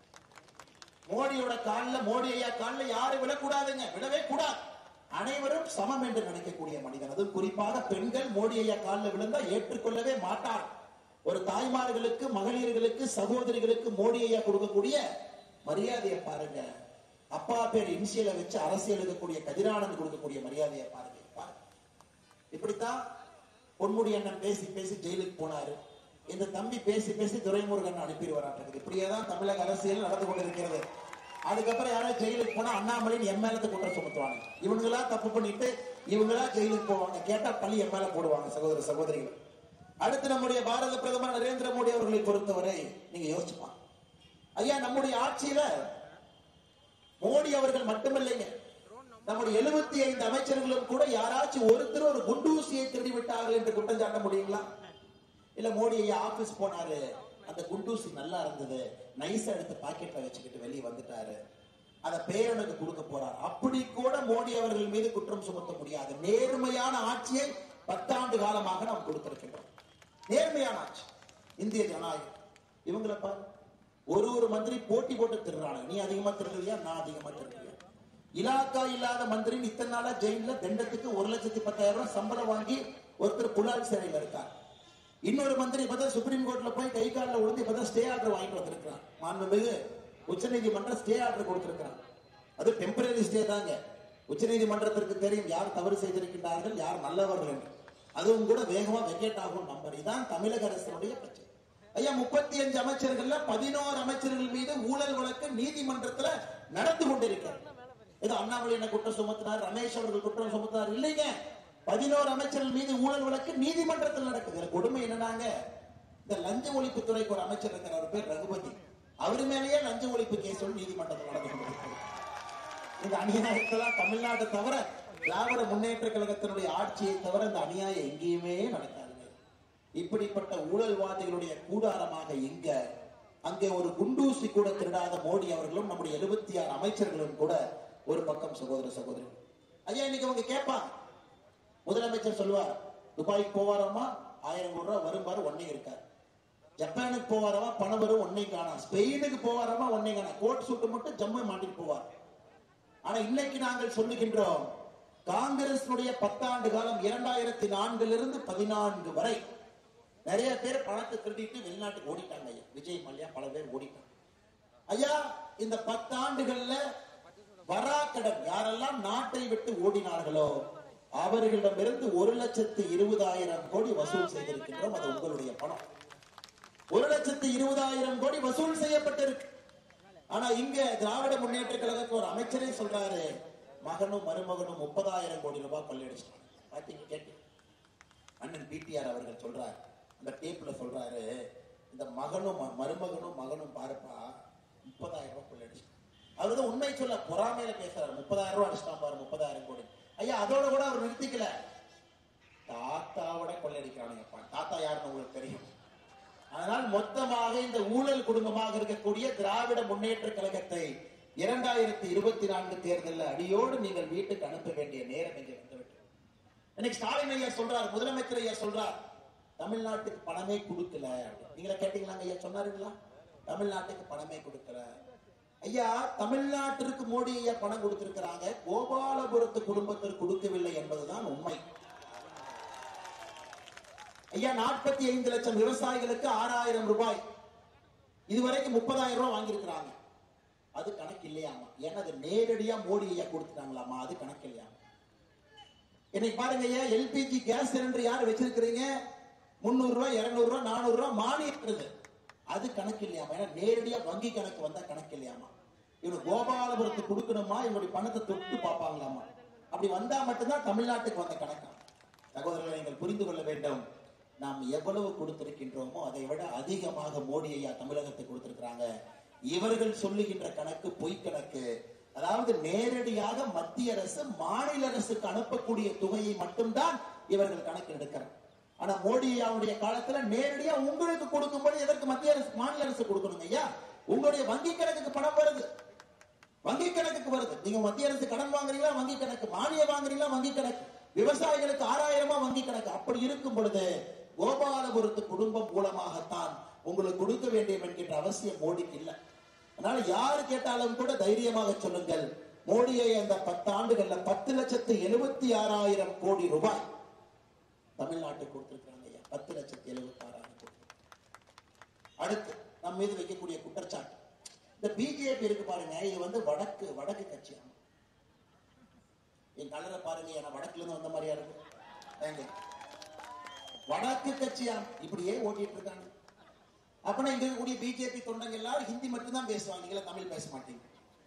மோடியோட கால்ல மோடி ஐயா கால்ல யாரும் விழக்கூடாதுங்க விழவே கூடாது அனைவரும் சமம் என்று நினைக்கக்கூடிய மனிதன் அதுவும் குறிப்பாக பெண்கள் மோடி ஐயா காலில் விழுந்தா ஏற்றுக்கொள்ளவே மாட்டார் ஒரு தாய்மார்களுக்கு மகளிர்களுக்கு சகோதரிகளுக்கு மோடி ஐயா கொடுக்கக்கூடிய மரியாதையை பாருங்க அப்பா பேர் இன்சியல வச்சு அரசியல் இருக்கக்கூடிய கதிரானந்த் கொடுக்கக்கூடிய மரியாதையை பாருங்க பாருங்க. இப்படித்தான் பொன்முடி அண்ணன் பேசி பேசி ஜெயிலுக்கு போனாரு இந்த தம்பி பேசி பேசி துரைமுருகன் அனுப்பிடுவாராட்டது இப்படியேதான் தமிழக அரசியல் நடந்து கொண்டிருக்கிறது அதுக்கப்புறம் யாராவது ஜெயிலுக்கு போனா அண்ணாமலையின் என் மேலத்து குற்றம் சுமத்துவாங்க இவங்களா தப்பு பண்ணிட்டு இவங்களா ஜெயிலுக்கு போவாங்க கேட்டா பள்ளி என் மேல போடுவாங்க சகோதர சகோதரிகள் அடுத்து நம்முடைய பாரத பிரதமர் நரேந்திர மோடி அவர்களை பொறுத்தவரை நீங்க யோசிச்சுப்பாங்க ஐயா நம்முடைய ஆட்சியில மோடி அவர்கள் மட்டுமில்லைங்க நம்முடைய எழுபத்தி ஐந்து அமைச்சர்களும் கூட யாராச்சும் ஒருத்தர் ஒரு குண்டூசியை திருடி விட்டார்கள் என்று குற்றம் சாட்ட முடியுங்களா இல்ல மோடி ஐயா ஆபீஸ் போனாரு அந்த குண்டூசி நல்லா இருந்தது நைஸா எடுத்து பாக்கெட்ல வச்சுக்கிட்டு வெளியே வந்துட்டாரு அத பேரனுக்கு கொடுக்க போறார் அப்படி கூட மோடி அவர்கள் மீது குற்றம் சுமத்த முடியாது நேர்மையான ஆட்சியை பத்தாண்டு காலமாக நாம் கொடுத்திருக்கின்றோம் நேர்மையான ஆட்சி இந்திய ஜனநாயகம் இவங்களை பாரு ஒரு ஒரு மந்திரி போட்டி போட்டு திருறாங்க நீ அதிகமா திருடுறியா நான் அதிகமா திருடுறியா இலாக்கா இல்லாத மந்திரி இத்தனை நாளா ஜெயில தண்டத்துக்கு ஒரு லட்சத்தி பத்தாயிரம் ரூபாய் சம்பளம் வாங்கி ஒருத்தர் புலால் சிறையில் இருக்கார் இன்னொரு மந்திரி இப்பதான் சுப்ரீம் கோர்ட்ல போய் கை காலில் விழுந்து இப்பதான் ஸ்டே ஆர்டர் வாங்கிட்டு வந்திருக்கிறான் மாண்புமிகு உச்சநீதிமன்றம் ஸ்டே ஆர்டர் கொடுத்திருக்கிறான் அது டெம்பரரி ஸ்டே தாங்க உச்சநீதிமன்றத்திற்கு தெரியும் யார் தவறு செய்திருக்கின்றார்கள் யார் நல்லவர்கள் என்று அதுவும் கூட வேகமா வெக்கேட் ஆகும் நம்பர் இதான் தமிழக அரசினுடைய பிரச்சனை ஐயா முப்பத்தி அஞ்சு அமைச்சர்கள்ல பதினோரு அமைச்சர்கள் மீது ஊழல் வழக்கு நீதிமன்றத்துல நடந்து கொண்டிருக்கிறது ஏதோ அண்ணாமலை என்ன குற்றம் சுமத்தினார் ரமேஷ் அவர்கள் குற்றம் சுமத்தினார் இல்லைங்க பதினோரு அமைச்சர்கள் மீது ஊழல் வழக்கு நீதிமன்றத்தில் நடக்குது இதுல கொடுமை என்னன்னாங்க இந்த லஞ்ச ஒழிப்புத்துறைக்கு ஒரு அமைச்சர் இருக்கிற அவர் பேர் ரகுபதி அவர் மேலேயே லஞ்ச ஒழிப்பு கேஸ் ஒன்று நீதிமன்றத்தில் நடந்து கொண்டிருக்கிறது இந்த அநியாயத்தெல்லாம் தமிழ்நாட்டை தவிர திராவிட முன்னேற்ற கழகத்தினுடைய ஆட்சியை தவிர இந்த அநியாயம் எங்கேயுமே நடக்காதுங்க இப்படிப்பட்ட ஊழல்வாதிகளுடைய கூடாரமாக எங்க அங்கே ஒரு குண்டூசி கூட திருடாத மோடி அவர்களும் நம்முடைய எழுபத்தி ஆறு அமைச்சர்களும் கூட ஒரு பக்கம் சகோதர சகோதரி ஐயா இன்னைக்கு அவங்க கேட்பாங்க முதலமைச்சர் சொல்லுவார் துபாய்க்கு போவாராமா ஆயிரம் கோடி ரூபாய் வரும்பாரு ஒன்னே இருக்கார் ஜப்பானுக்கு போவாராமா பணம் வரும் ஒன்னே காணா ஸ்பெயினுக்கு போவாராமா ஒன்னே காணா கோட் சூட்டு மட்டும் ஜம்மு மாட்டிட்டு போவார் ஆனா இன்னைக்கு நாங்கள் சொல்லுகின்றோம் காங்கிரசுடைய பத்தாண்டு காலம் இரண்டாயிரத்தி நான்குல இருந்து பதினான்கு வரை நிறைய பேர் பணத்தை திருடிட்டு வெளிநாட்டுக்கு ஓடிட்டாங்க ஐயா விஜய் மல்லையா பல பேர் ஓடிட்டாங்க ஐயா இந்த பத்தாண்டுகள்ல வராக்கடன் யாரெல்லாம் நாட்டை விட்டு ஓடினார்களோ அவர்களிடமிருந்து ஒரு லட்சத்து இருபதாயிரம் கோடி வசூல் செய்திருக்கின்றோம் அது உங்களுடைய பணம் ஒரு லட்சத்து இருபதாயிரம் கோடி வசூல் செய்யப்பட்டிருக்கு ஆனா இங்க திராவிட முன்னேற்ற கழகத்துக்கு ஒரு அமைச்சரே சொல்றாரு மகனும் மருமகனும் முப்பதாயிரம் கோடி ரூபாய் கொள்ளையடிச்சிட்டாங்க பாத்தீங்க கேட்டு அண்ணன் பிடிஆர் அவர்கள் சொல்றாரு அந்த டேப்ல சொல்றாரு இந்த மகனும் ம- மருமகனும் மகனும் பாருப்பா முப்பதாயிரம் ரூபாய் கொள்ளையடிச்சிட்டாங்க அவர் தான் உண்மை சொல்ல பொறாமையில பேசுறாரு முப்பதாயிரம் ரூபாய் அடிச்சிட்டான் பாரு முப்பதாயிரம் கோடி ஐயா அதோட கூட அவர் நிறுத்திக்கல தாத்தாவோட கொள்ளையடிக்கிறானுங்கப்பா தாத்தா யாருன்னு உங்களுக்கு தெரியும் அதனால் மொத்தமாக இந்த ஊழல் குடும்பமாக இருக்கக்கூடிய திராவிட முன்னேற்ற கழகத்தை இரண்டாயிரத்தி இருபத்தி நான்கு தேர்தலில் அடியோடு நீங்கள் வீட்டுக்கு அனுப்ப வேண்டிய நேரம் இங்கே வந்துவிட்டது இன்னைக்கு ஸ்டாலின் ஐயா சொல்றார் முதலமைச்சர் ஐயா சொல்றார் தமிழ்நாட்டுக்கு பணமே கொடுக்கல நீங்களா கேட்டீங்களாங்க ஐயா சொன்னாருங்களா தமிழ்நாட்டுக்கு பணமே கொடுக்கல ஐயா தமிழ்நாட்டிற்கு மோடி ஐயா பணம் கொடுத்திருக்கிறாங்க கோபாலபுரத்து குடும்பத்திற்கு கொடுக்கவில்லை என்பதுதான் உண்மை ஐயா நாற்பத்தி ஐந்து லட்சம் விவசாயிகளுக்கு ஆறாயிரம் ரூபாய் இதுவரைக்கும் முப்பதாயிரம் ரூபாய் வாங்கியிருக்கிறாங்க அது கணக்கு இல்லையாமா ஏன்னா அது நேரடியா மோடி ஐயா கொடுத்துட்டாங்களாமா அது கணக்கு இல்லையாமா இன்னைக்கு பாருங்க ஐயா எல்பிஜி கேஸ் சிலிண்டர் யார் வச்சிருக்கிறீங்க முந்நூறு ரூபாய் இருநூறு ரூபாய் நானூறு ரூபாய் மானியம் வருது அது கணக்கு இல்லையாமா ஏன்னா நேரடியா வங்கி கணக்கு வந்தா கணக்கு இல்லையாமா இவனு கோபாலபுரத்துக்கு கொடுக்கணுமா இவனுடைய பணத்தை தொட்டு பார்ப்பாங்களாமா அப்படி வந்தா மட்டும்தான் தமிழ்நாட்டுக்கு வந்த கணக்கா சகோதரர்களை நீங்கள் புரிந்து கொள்ள வேண்டும் நாம் எவ்வளவு கொடுத்திருக்கின்றோமோ அதை விட அதிகமாக மோடி ஐயா தமிழகத்தை கொடுத்திருக்கிறாங்க இவர்கள் சொல்லுகின்ற கணக்கு பொய் கணக்கு அதாவது நேரடியாக மத்திய அரசு மாநில அரசுக்கு அனுப்பக்கூடிய தொகையை மட்டும்தான் இவர்கள் கணக்கு எடுக்கிறார் ஆனா மோடி ஐயாவுடைய காலத்துல நேரடியா உங்களுக்கு கொடுக்கும்போது எதற்கு மத்திய அரசு மாநில அரசு கொடுக்கணுங்க ஐயா உங்களுடைய வங்கி கணக்குக்கு பணம் வருது வங்கி கணக்குக்கு வருது நீங்க மத்திய அரசு கடன் வாங்குறீங்களா வங்கி கணக்கு மானியம் வாங்குறீங்களா வங்கி கணக்கு விவசாயிகளுக்கு ஆறாயிரமா வங்கி கணக்கு அப்படி இருக்கும் பொழுது கோபாலபுரத்து குடும்பம் மூலமாகத்தான் உங்களுக்கு கொடுக்க வேண்டிய என்கின்ற அவசியம் மோடிக்கு இல்லை அதனால யாரு கேட்டாலும் கூட தைரியமாக சொல்லுங்கள் மோடியை அந்த பத்து ஆண்டுகள்ல பத்து லட்சத்து எழுபத்தி ஆறாயிரம் கோடி ரூபாய் தமிழ்நாட்டுக்கு கொடுத்திருக்காங்க ஐயா பத்து லட்சத்து எழுபத்தி ஆறாயிரம் கோடி அடுத்து நம்ம மீது வைக்கக்கூடிய குற்றச்சாட்டு இந்த பிஜேபி இருக்கு பாருங்க இது வந்து வடக்கு வடக்கு கட்சியா என் கலரை பாருங்க ஏன்னா வடக்குல இருந்து வந்த மாதிரியா இருக்கு ஏங்க வடக்கு கட்சியா இப்படியே ஓட்டிட்டு இருக்காங்க அப்படின்னா இங்க இருக்கக்கூடிய பிஜேபி தொண்டங்க எல்லாரும் ஹிந்தி மட்டும்தான் பேசுவாங்க நீங்களா தமிழ் பேச மாட்டீங்க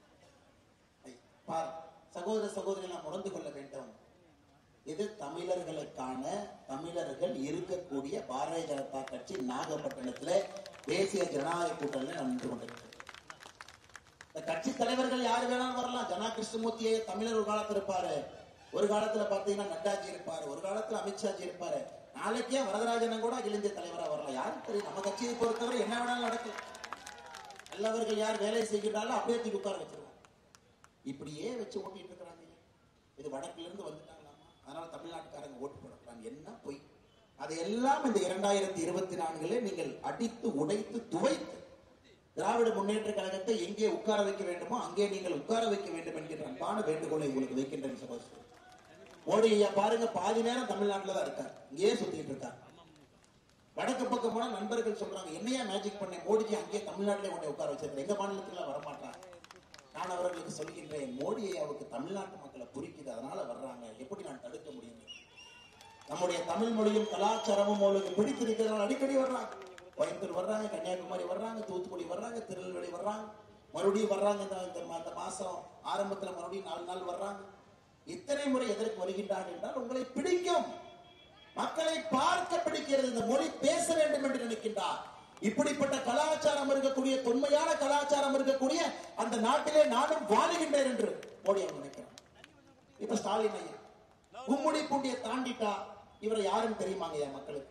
ஐ, பார் சகோதர சகோதரி நாம் உணர்ந்து கொள்ள வேண்டும் இது தமிழர்களுக்கான தமிழர்கள் இருக்கக்கூடிய பாரதிய ஜனதா கட்சி நாகப்பட்டினத்துல தேசிய ஜனநாயக கூட்டணியில் நின்று கொண்டிருக்கிறது இந்த கட்சி தலைவர்கள் யாரு வேணாலும் வரலாம் ஜனா கிருஷ்ணமூர்த்தியே தமிழர் ஒரு காலத்துல இருப்பாரு ஒரு காலத்துல பாத்தீங்கன்னா நட்டாஜி இருப்பாரு ஒரு காலத்துல அமித்ஷாஜி இருப்பாரு நாளைக்கே வரதராஜனும் கூட அகில இந்திய தலைவரா வரலாம் யாருக்கு தெரியும் நம்ம கட்சியை பொறுத்தவரை என்ன வேணாலும் நடக்கும் நல்லவர்கள் யார் வேலை செய்கிறாலும் அப்படியே தூக்கி உட்கார வச்சிருவாங்க இப்படியே வச்சு ஓட்டிட்டு இருக்கிறாங்க இது வடக்குல இருந்து வந்துட்டாங்களாமா அதனால தமிழ்நாட்டுக்காரங்க ஓட்டு போடக்கூடாது என்ன பொய் அதையெல்லாம் இந்த இரண்டாயிரத்தி இருபத்தி நான்குல நீங்கள் அடித்து உடைத்து துவைத்து திராவிட முன்னேற்ற கழகத்தை எங்கே உட்கார வைக்க வேண்டுமோ அங்கே நீங்கள் உட்கார வைக்க வேண்டும் என்கின்ற அன்பான வேண்டுகோளை உங்களுக்கு வைக்கின்றேன் சகோதரர் மோடி ஐயா பாருங்க பாதி நேரம் தமிழ்நாட்டுல தான் இருக்கார் இங்கேயே சுத்திட்டு இருக்கார் வடக்கு பக்கம் போனா நண்பர்கள் சொல்றாங்க என்னையா மேஜிக் பண்ண மோடிஜி அங்கேயே தமிழ்நாட்டிலே கொண்டு உட்கார வச்சிருக்கேன் எங்க மாநிலத்துல வரமாட்டாங்க நான் அவர்களுக்கு சொல்கின்றேன் மோடி ஐயாவுக்கு தமிழ்நாட்டு மக்களை புரிக்குது அதனால வர்றாங்க எப்படி நான் தடுக்க முடியும் நம்முடைய தமிழ் மொழியும் கலாச்சாரமும் அவர்களுக்கு பிடித்திருக்கிறவங்க அடிக்கடி வர்றாங்க கோயம்புத்தூர் வர்றாங்க கன்னியாகுமரி வர்றாங்க தூத்துக்குடி வர்றாங்க திருநெல்வேலி வர்றாங்க மறுபடியும் வர்றாங்க இந்த இந்த- இந்த மாசம் ஆரம்பத்துல மறுபடியும் நாலு நாள் வர்றாங்க இத்தனை முறை எதற்கு வருகின்றார்கள் என்றால் உங்களை பிடிக்கும் மக்களை பார்க்க பிடிக்கிறது இந்த மொழி பேச வேண்டும் என்று நினைக்கின்றார் இப்படிப்பட்ட கலாச்சாரம் இருக்கக்கூடிய தொன்மையான கலாச்சாரம் இருக்கக்கூடிய அந்த நாட்டிலே நானும் வாழுகின்றேன் என்று மோடி அவர் நினைக்கிறார் இப்ப ஸ்டாலின் ஐயா கும்முடி பூண்டியை தாண்டிட்டா இவரை யாருன்னு தெரியுமாங்க ஐயா மக்களுக்கு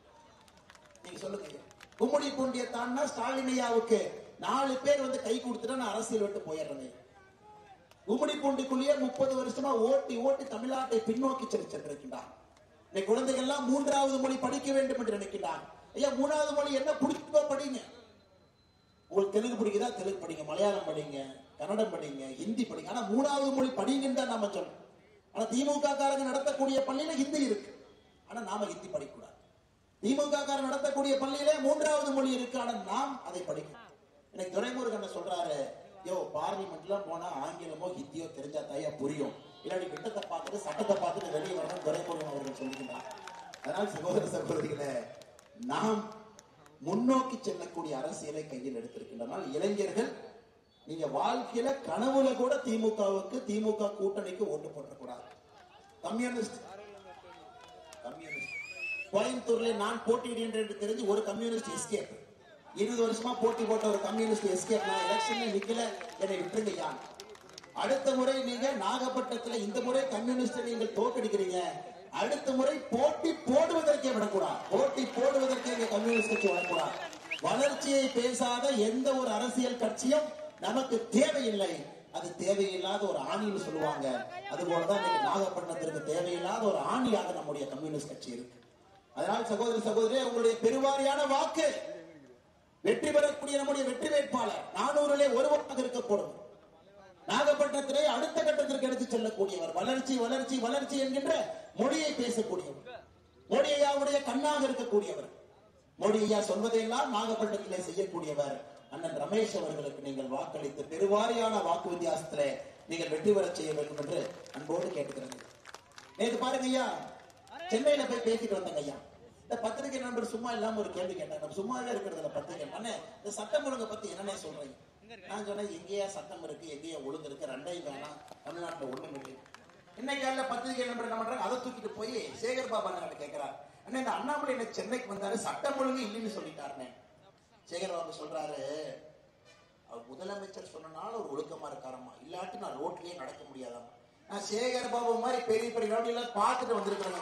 நீங்க சொல்லுங்க ஐயா கும்முடி பூண்டியை தாண்டினா ஸ்டாலின் ஐயாவுக்கு நாலு பேர் வந்து கை கொடுத்துட்டா நான் அரசியல் விட்டு போயிடுறேன் ஐயா. கும்முடி பூண்டிக்குள்ளேயே முப்பது வருஷமா ஓட்டி ஓட்டி தமிழ்நாட்டை பின்னோக்கி சென்று சென்றிருக்கின்றார் இந்த குழந்தைகள் எல்லாம் மூன்றாவது மொழி படிக்க வேண்டும் என்று நினைக்கின்றார் ஐயா மூணாவது மொழி என்ன பிடிச்சதோ படிங்க உங்களுக்கு தெலுங்கு பிடிக்குதா தெலுங்கு படிங்க மலையாளம் படிங்க கன்னடம் படிங்க ஹிந்தி படிங்க ஆனா மூணாவது மொழி படிங்கன்னு தான் நாம சொல்லணும் ஆனா திமுக காரங்க நடத்தக்கூடிய பள்ளியில ஹிந்தி இருக்கு ஆனா நாம ஹிந்தி படிக்கக்கூடாது திமுக காரர் நடத்தக்கூடிய பள்ளியிலே மூன்றாவது மொழி இருக்கு ஆனா நாம் அதை படிக்கணும் எனக்கு துரைமுருகன் சொல்றாரு யோ பார்லிமெண்ட்ல போனா ஆங்கிலமோ ஹிந்தியோ தெரிஞ்சா தாயா புரியும் இல்லாட்டி திட்டத்தை பார்த்துட்டு சட்டத்தை பார்த்துட்டு வெளியே வரணும் துரைமுருகன் அவர்கள் சொல்லுகிறார் அதனால் சகோதர சகோதரிகளே நாம் முன்னோக்கி செல்லக்கூடிய அரசியலை கையில் எடுத்திருக்கின்றனால் இளைஞர்கள் நீங்க வாழ்க்கையில கனவுல கூட திமுகவுக்கு திமுக கூட்டணிக்கு ஓட்டு போட்டக்கூடாது கம்யூனிஸ்ட் கம்யூனிஸ்ட் கோயம்புத்தூர்ல நான் போட்டியிடுகிறேன் என்று தெரிஞ்சு ஒரு கம்யூனிஸ்ட் எஸ்கேப் இருபது வருஷமா போட்டி போட்ட ஒரு கம்யூனிஸ்ட் எஸ்கேப் நான் எலெக்ஷன்ல நிக்கல என்னை விட்டுருங்க யான் அடுத்த முறை நீங்க நாகப்பட்டினத்துல இந்த முறை கம்யூனிஸ்ட் நீங்கள் தோக்கடிக்கிறீங்க அடுத்த முறை போட்டி போடுவதற்கே விடக்கூடாது போட்டி போடுவதற்கே இங்க கம்யூனிஸ்ட் கட்சி வரக்கூடாது வளர்ச்சியை பேசாத எந்த ஒரு அரசியல் கட்சியும் நமக்கு தேவையில்லை அது தேவையில்லாத ஒரு ஆணின்னு சொல்லுவாங்க அது போலதான் இன்னைக்கு நாகப்பட்டினத்திற்கு தேவையில்லாத ஒரு ஆணியாக நம்முடைய கம்யூனிஸ்ட் கட்சி இருக்கு அதனால் சகோதர சகோதரி உங்களுடைய பெருவாரியான வாக்கு வெற்றி பெறக்கூடிய நம்முடைய வெற்றி வேட்பாளர் நானூறிலே ஒருவராக இருக்கப்படும் நாகப்பட்டினத்திலே அடுத்த கட்டத்திற்கு எடுத்து செல்லக்கூடியவர் வளர்ச்சி வளர்ச்சி வளர்ச்சி என்கின்ற மொழியை பேசக்கூடியவர் மோடி ஐயாவுடைய கண்ணாக இருக்கக்கூடியவர் மோடி ஐயா சொல்வதையெல்லாம் நாகப்பட்டினத்திலே செய்யக்கூடியவர் அண்ணன் ரமேஷ் அவர்களுக்கு நீங்கள் வாக்களித்து பெருவாரியான வாக்கு வித்தியாசத்திலே நீங்கள் வெற்றி பெறச் செய்ய வேண்டும் என்று அன்போடு கேட்டுக்கிறது நேற்று பாருங்க ஐயா சென்னையில போய் பேசிட்டு வந்தேங்க ஐயா இந்த பத்திரிகை நண்பர் சும்மா இல்லாம ஒரு கேள்வி கேட்டாங்க நம்ம சும்மாவே இருக்கிறதுல பத்திரிகை அண்ணே இந்த சட்டம் ஒழுங்கை பத்தி என்னன்னே சொல்றீங்க நான் சொன்னேன் எங்கேயா சட்டம் இருக்கு எங்கேயா ஒழுங்கு இருக்கு ரெண்டையும் வேணாம் தமிழ்நாட்டுல ஒண்ணும் இல்லை இன்னைக்கு காலையில பத்திரிகை நண்பர் என்ன பண்றாங்க அதை தூக்கிட்டு போய் சேகர் பாபா கிட்ட கேட்கிறார் அண்ணே இந்த அண்ணாமலை என்ன சென்னைக்கு வந்தாரு சட்டம் ஒழுங்கு இல்லைன்னு சொல்லிட்டாருனே சேகர் பாபு சொல்றாரு அவர் முதலமைச்சர் சொன்னனால ஒரு ஒழுக்கமா இருக்காரம்மா இல்லாட்டி நான் ரோட்லயே நடக்க முடியாதாம்மா நான் சேகர் பாபு மாதிரி பெரிய பெரிய ரவுடி எல்லாம் பார்த்துட்டு வந்திருக்கிறேங்க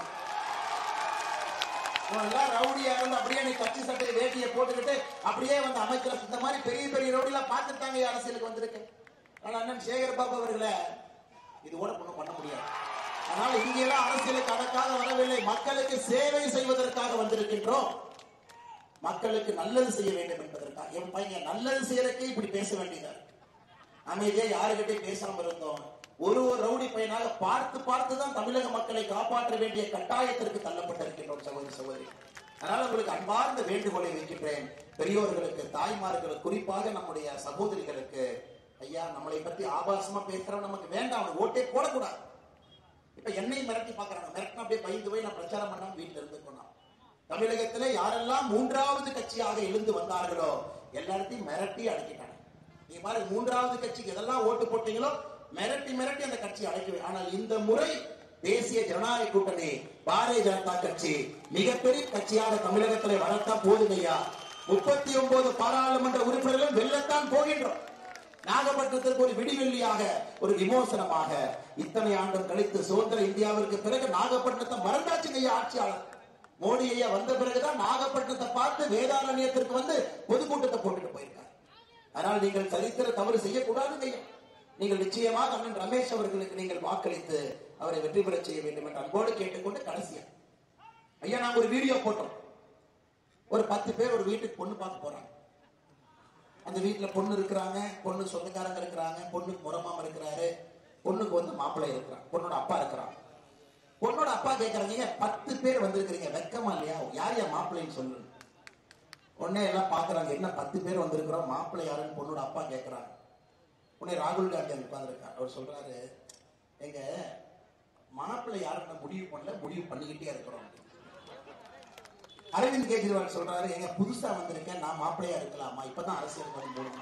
இவன் எல்லாம் ரவுடியா இருந்து அப்படியே நீ கட்சி சட்டையை வேட்டியை போட்டுக்கிட்டு அப்படியே வந்து அமைச்சர் இந்த மாதிரி பெரிய பெரிய ரவுடி எல்லாம் பார்த்துட்டாங்க அரசியலுக்கு வந்திருக்கு ஆனா அண்ணன் சேகர் பாபு அவர்களை இது கூட ஒண்ணும் பண்ண முடியாது அதனால இங்கெல்லாம் அரசியலுக்கு அதற்காக வரவில்லை மக்களுக்கு சேவை செய்வதற்காக வந்திருக்கின்றோம் மக்களுக்கு நல்லது செய்ய வேண்டும் என்பதற்காக என் பையன் நல்லது செய்யறதுக்கே இப்படி பேச வேண்டியதா இருக்கு. அமைதியா யாருகிட்டயும் பேசாம இருந்தோம் ஒரு ஒரு ரவுடி பையனாக பார்த்து பார்த்து தான் தமிழக மக்களை காப்பாற்ற வேண்டிய கட்டாயத்திற்கு தள்ளப்பட்டிருக்கின்றோம் சகோதரி சகோதரி அதனால உங்களுக்கு அன்பார்ந்த வேண்டுகோளை வைக்கின்றேன் பெரியோர்களுக்கு தாய்மார்களுக்கு குறிப்பாக நம்முடைய சகோதரிகளுக்கு ஐயா நம்மளை பற்றி ஆபாசமா பேசுறவன் நமக்கு வேண்டாம் அவனுக்கு ஓட்டே போடக்கூடாது இப்ப என்னை மிரட்டி பாக்குறாங்க மிரட்டினா அப்படியே பயந்து போய் நான் பிரச்சாரம் பண்ணாம வீட்டுல இருந்து போனான் தமிழகத்திலே யாரெல்லாம் மூன்றாவது கட்சியாக எழுந்து வந்தார்களோ எல்லாத்தையும் மிரட்டி அடக்கிட்டாங்க நீங்க பாருங்க மூன்றாவது கட்சிக்கு எதெல்லாம் ஓட்டு போட்டீங்களோ மிரட்டி மிரட்டி அந்த கட்சி அடைக்கவே ஆனால் இந்த முறை தேசிய ஜனநாயக கூட்டணி பாரதிய ஜனதா கட்சி மிகப்பெரிய கட்சியாக தமிழகத்திலே வளர்த்தா போதுமையா முப்பத்தி ஒன்பது பாராளுமன்ற உறுப்பினர்களும் வெல்லத்தான் போகின்றோம் நாகப்பட்டினத்திற்கு ஒரு விடிவெள்ளியாக ஒரு விமோசனமாக இத்தனை ஆண்டும் கழித்து சுதந்திர இந்தியாவிற்கு பிறகு நாகப்பட்டினத்தை மறந்தாச்சுங்க ஐயா ஆட்சியாளர் மோடி ஐயா வந்த பிறகுதான் நாகப்பட்டினத்தை பார்த்து வேதாரண்யத்திற்கு வந்து பொதுக்கூட்டத்தை போட்டுட்டு போயிருக்காரு அதனால் நீங்கள் சரித்திர தவறு செய்யக்கூடாதுங்க ஐயா நீங்கள் நிச்சயமாக அண்ணன் ரமேஷ் அவர்களுக்கு நீங்கள் வாக்களித்து அவரை வெற்றி பெறச் செய்ய வேண்டும் என்று அன்போடு கேட்டுக்கொண்டு கடைசியா ஐயா நாங்க ஒரு வீடியோ போட்டோம் ஒரு பத்து பேர் ஒரு வீட்டுக்கு பொண்ணு பார்க்க போறாங்க அந்த வீட்டுல பொண்ணு இருக்கிறாங்க பொண்ணு சொந்தக்காரங்க இருக்கிறாங்க பொண்ணுக்கு முறமாம இருக்கிறாரு பொண்ணுக்கு வந்து மாப்பிள்ளை இருக்கிறான் பொண்ணோட அப்பா இருக்கிறான் பொண்ணோட அப்பா கேக்குறாங்க "ஏன் பத்து பேர் வந்திருக்கிறீங்க வெக்கமா இல்லையா யார் யா மாப்பிள்ளைன்னு சொல்லு உடனே எல்லாம் பாக்குறாங்க என்ன பத்து பேர் வந்திருக்கிறோம் மாப்பிள்ளை யாருன்னு பொண்ணோட அப்பா கேக்குறாங்க உடனே ராகுல் காந்தி அங்க உட்கார்ந்துருக்கார் அவர் சொல்றாரு எங்க மாப்பிள்ளை யாருன்னு முடிவு பண்ணல முடிவு பண்ணிக்கிட்டே இருக்கிறோம் அரவிந்த் கெஜ்ரிவால் சொல்றாரு எங்க புதுசா வந்திருக்கேன் நான் மாப்பிள்ளையா இருக்கலாமா இப்பதான் அரசியல் வரும்போது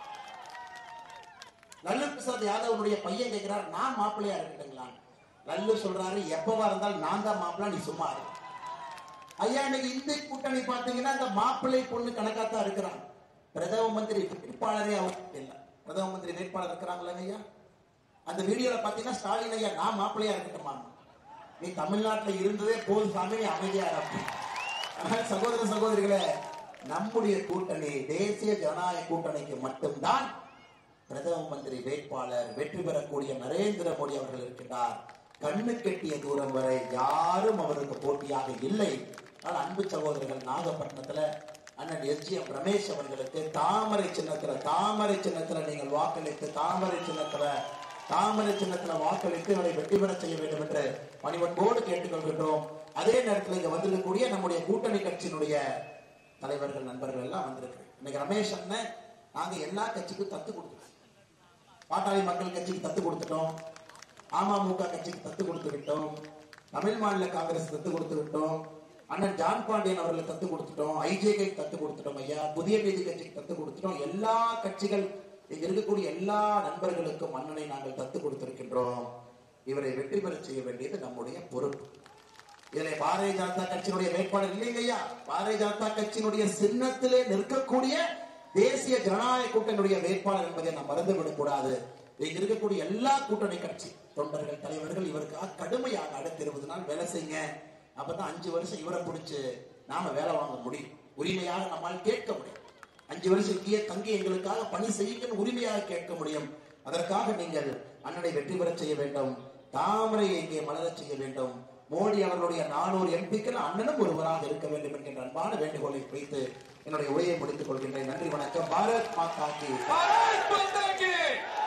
லல்லு பிரசாத் யாதவனுடைய பையன் கேட்கிறார் நான் மாப்பிள்ளையா இருக்கட்டுங்களா லல்லு சொல்றாரு எப்பவா இருந்தாலும் நான் தான் மாப்பிள்ளை நீ சும்மா இரு ஐயா இன்னைக்கு இந்திய கூட்டணி பாத்தீங்கன்னா இந்த மாப்பிள்ளை பொண்ணு கணக்காத்தான் இருக்கிறாங்க பிரதம மந்திரி வேட்பாளரே அவங்க இல்ல பிரதம மந்திரி வேட்பாளர் இருக்கிறாங்களா ஐயா அந்த வீடியோல பாத்தீங்கன்னா ஸ்டாலின் ஐயா நான் மாப்பிள்ளையா இருக்கட்டுமா நீ தமிழ்நாட்டுல இருந்ததே போதும் சாமி நீ அமைதியா இரு அப்படி. ஆனால் சகோதர சகோதரிகளே நம்முடைய கூட்டணி தேசிய ஜனநாயக கூட்டணிக்கு மட்டும்தான் பிரதம மந்திரி வேட்பாளர் வெற்றி பெறக்கூடிய நரேந்திர மோடி அவர்கள் இருக்கின்றார் கண்ணு கெட்டிய தூரம் வரை யாரும் அவருக்கு போட்டியாக இல்லை ஆனால் அன்பு சகோதரர்கள் நாகப்பட்டினத்துல அண்ணன் எஸ்ஜிஎம் ரமேஷ் அவர்களுக்கு தாமரை சின்னத்துல தாமரை சின்னத்துல நீங்கள் வாக்களித்து தாமரை சின்னத்துல தாமரை சின்னத்துல வாக்களித்து இவரை வெற்றி பெற செய்ய வேண்டும் என்று பணிவன்போடு கேட்டுக்கொள்கின்றோம் அதே நேரத்தில் இங்க வந்திருக்கக்கூடிய நம்முடைய கூட்டணி கட்சியினுடைய தலைவர்கள் நண்பர்கள் எல்லாம் வந்திருக்கு இன்னைக்கு ரமேஷ் அண்ணன் நாங்க எல்லா கட்சிக்கும் தத்து கொடுத்துருக்கோம் பாட்டாளி மக்கள் கட்சிக்கு தத்து கொடுத்துட்டோம் அமமுக கட்சிக்கு தத்து கொடுத்து விட்டோம் தமிழ் மாநில காங்கிரஸ் தத்து கொடுத்து விட்டோம் அண்ணன் ஜான் பாண்டியன் அவர்களுக்கு தத்து கொடுத்துட்டோம் ஐஜேகே தத்து கொடுத்துட்டோம் ஐயா புதிய நீதி கட்சிக்கு தத்து கொடுத்துட்டோம் எல்லா கட்சிகள் இங்க இருக்கக்கூடிய எல்லா நண்பர்களுக்கும் அண்ணனை நாங்கள் தத்து கொடுத்திருக்கின்றோம் இவரை வெற்றி பெறச் செய்ய வேண்டியது நம்முடைய பொறுப்பு இதிலே பாரதிய ஜனதா கட்சியினுடைய வேட்பாளர் இல்லைங்க ஐயா பாரதிய ஜனதா கட்சியினுடைய சின்னத்திலே நிற்கக்கூடிய தேசிய ஜனநாயக கூட்டணியுடைய வேட்பாளர் என்பதை நாம் மறந்துவிடக் கூடாது இங்க இருக்கக்கூடிய எல்லா கூட்டணி கட்சி தொண்டர்கள் தலைவர்கள் இவருக்காக கடுமையாக அடுத்த இருபது நாள் வேலை செய்யுங்க அப்பதான் அஞ்சு வருஷம் இவரை பிடிச்சு நாம வேலை வாங்க முடியும் உரிமையாக நம்மால் கேட்க முடியும் அஞ்சு வருஷம் இங்கேயே தங்கி எங்களுக்காக பணி செய்யுங்கள் உரிமையாக கேட்க முடியும் அதற்காக நீங்கள் அண்ணனை வெற்றி பெறச் செய்ய வேண்டும் தாமரையை இங்கே மலரச் செய்ய வேண்டும் மோடி அவர்களுடைய நானூறு எம்பிக்கள் அண்ணனும் ஒருவராக இருக்க வேண்டும் என்கின்ற அன்பான வேண்டுகோளை வைத்து என்னுடைய உரையை முடித்துக் கொள்கின்றேன் நன்றி வணக்கம் பாரத் மாதா கி பாரத் மாதா கி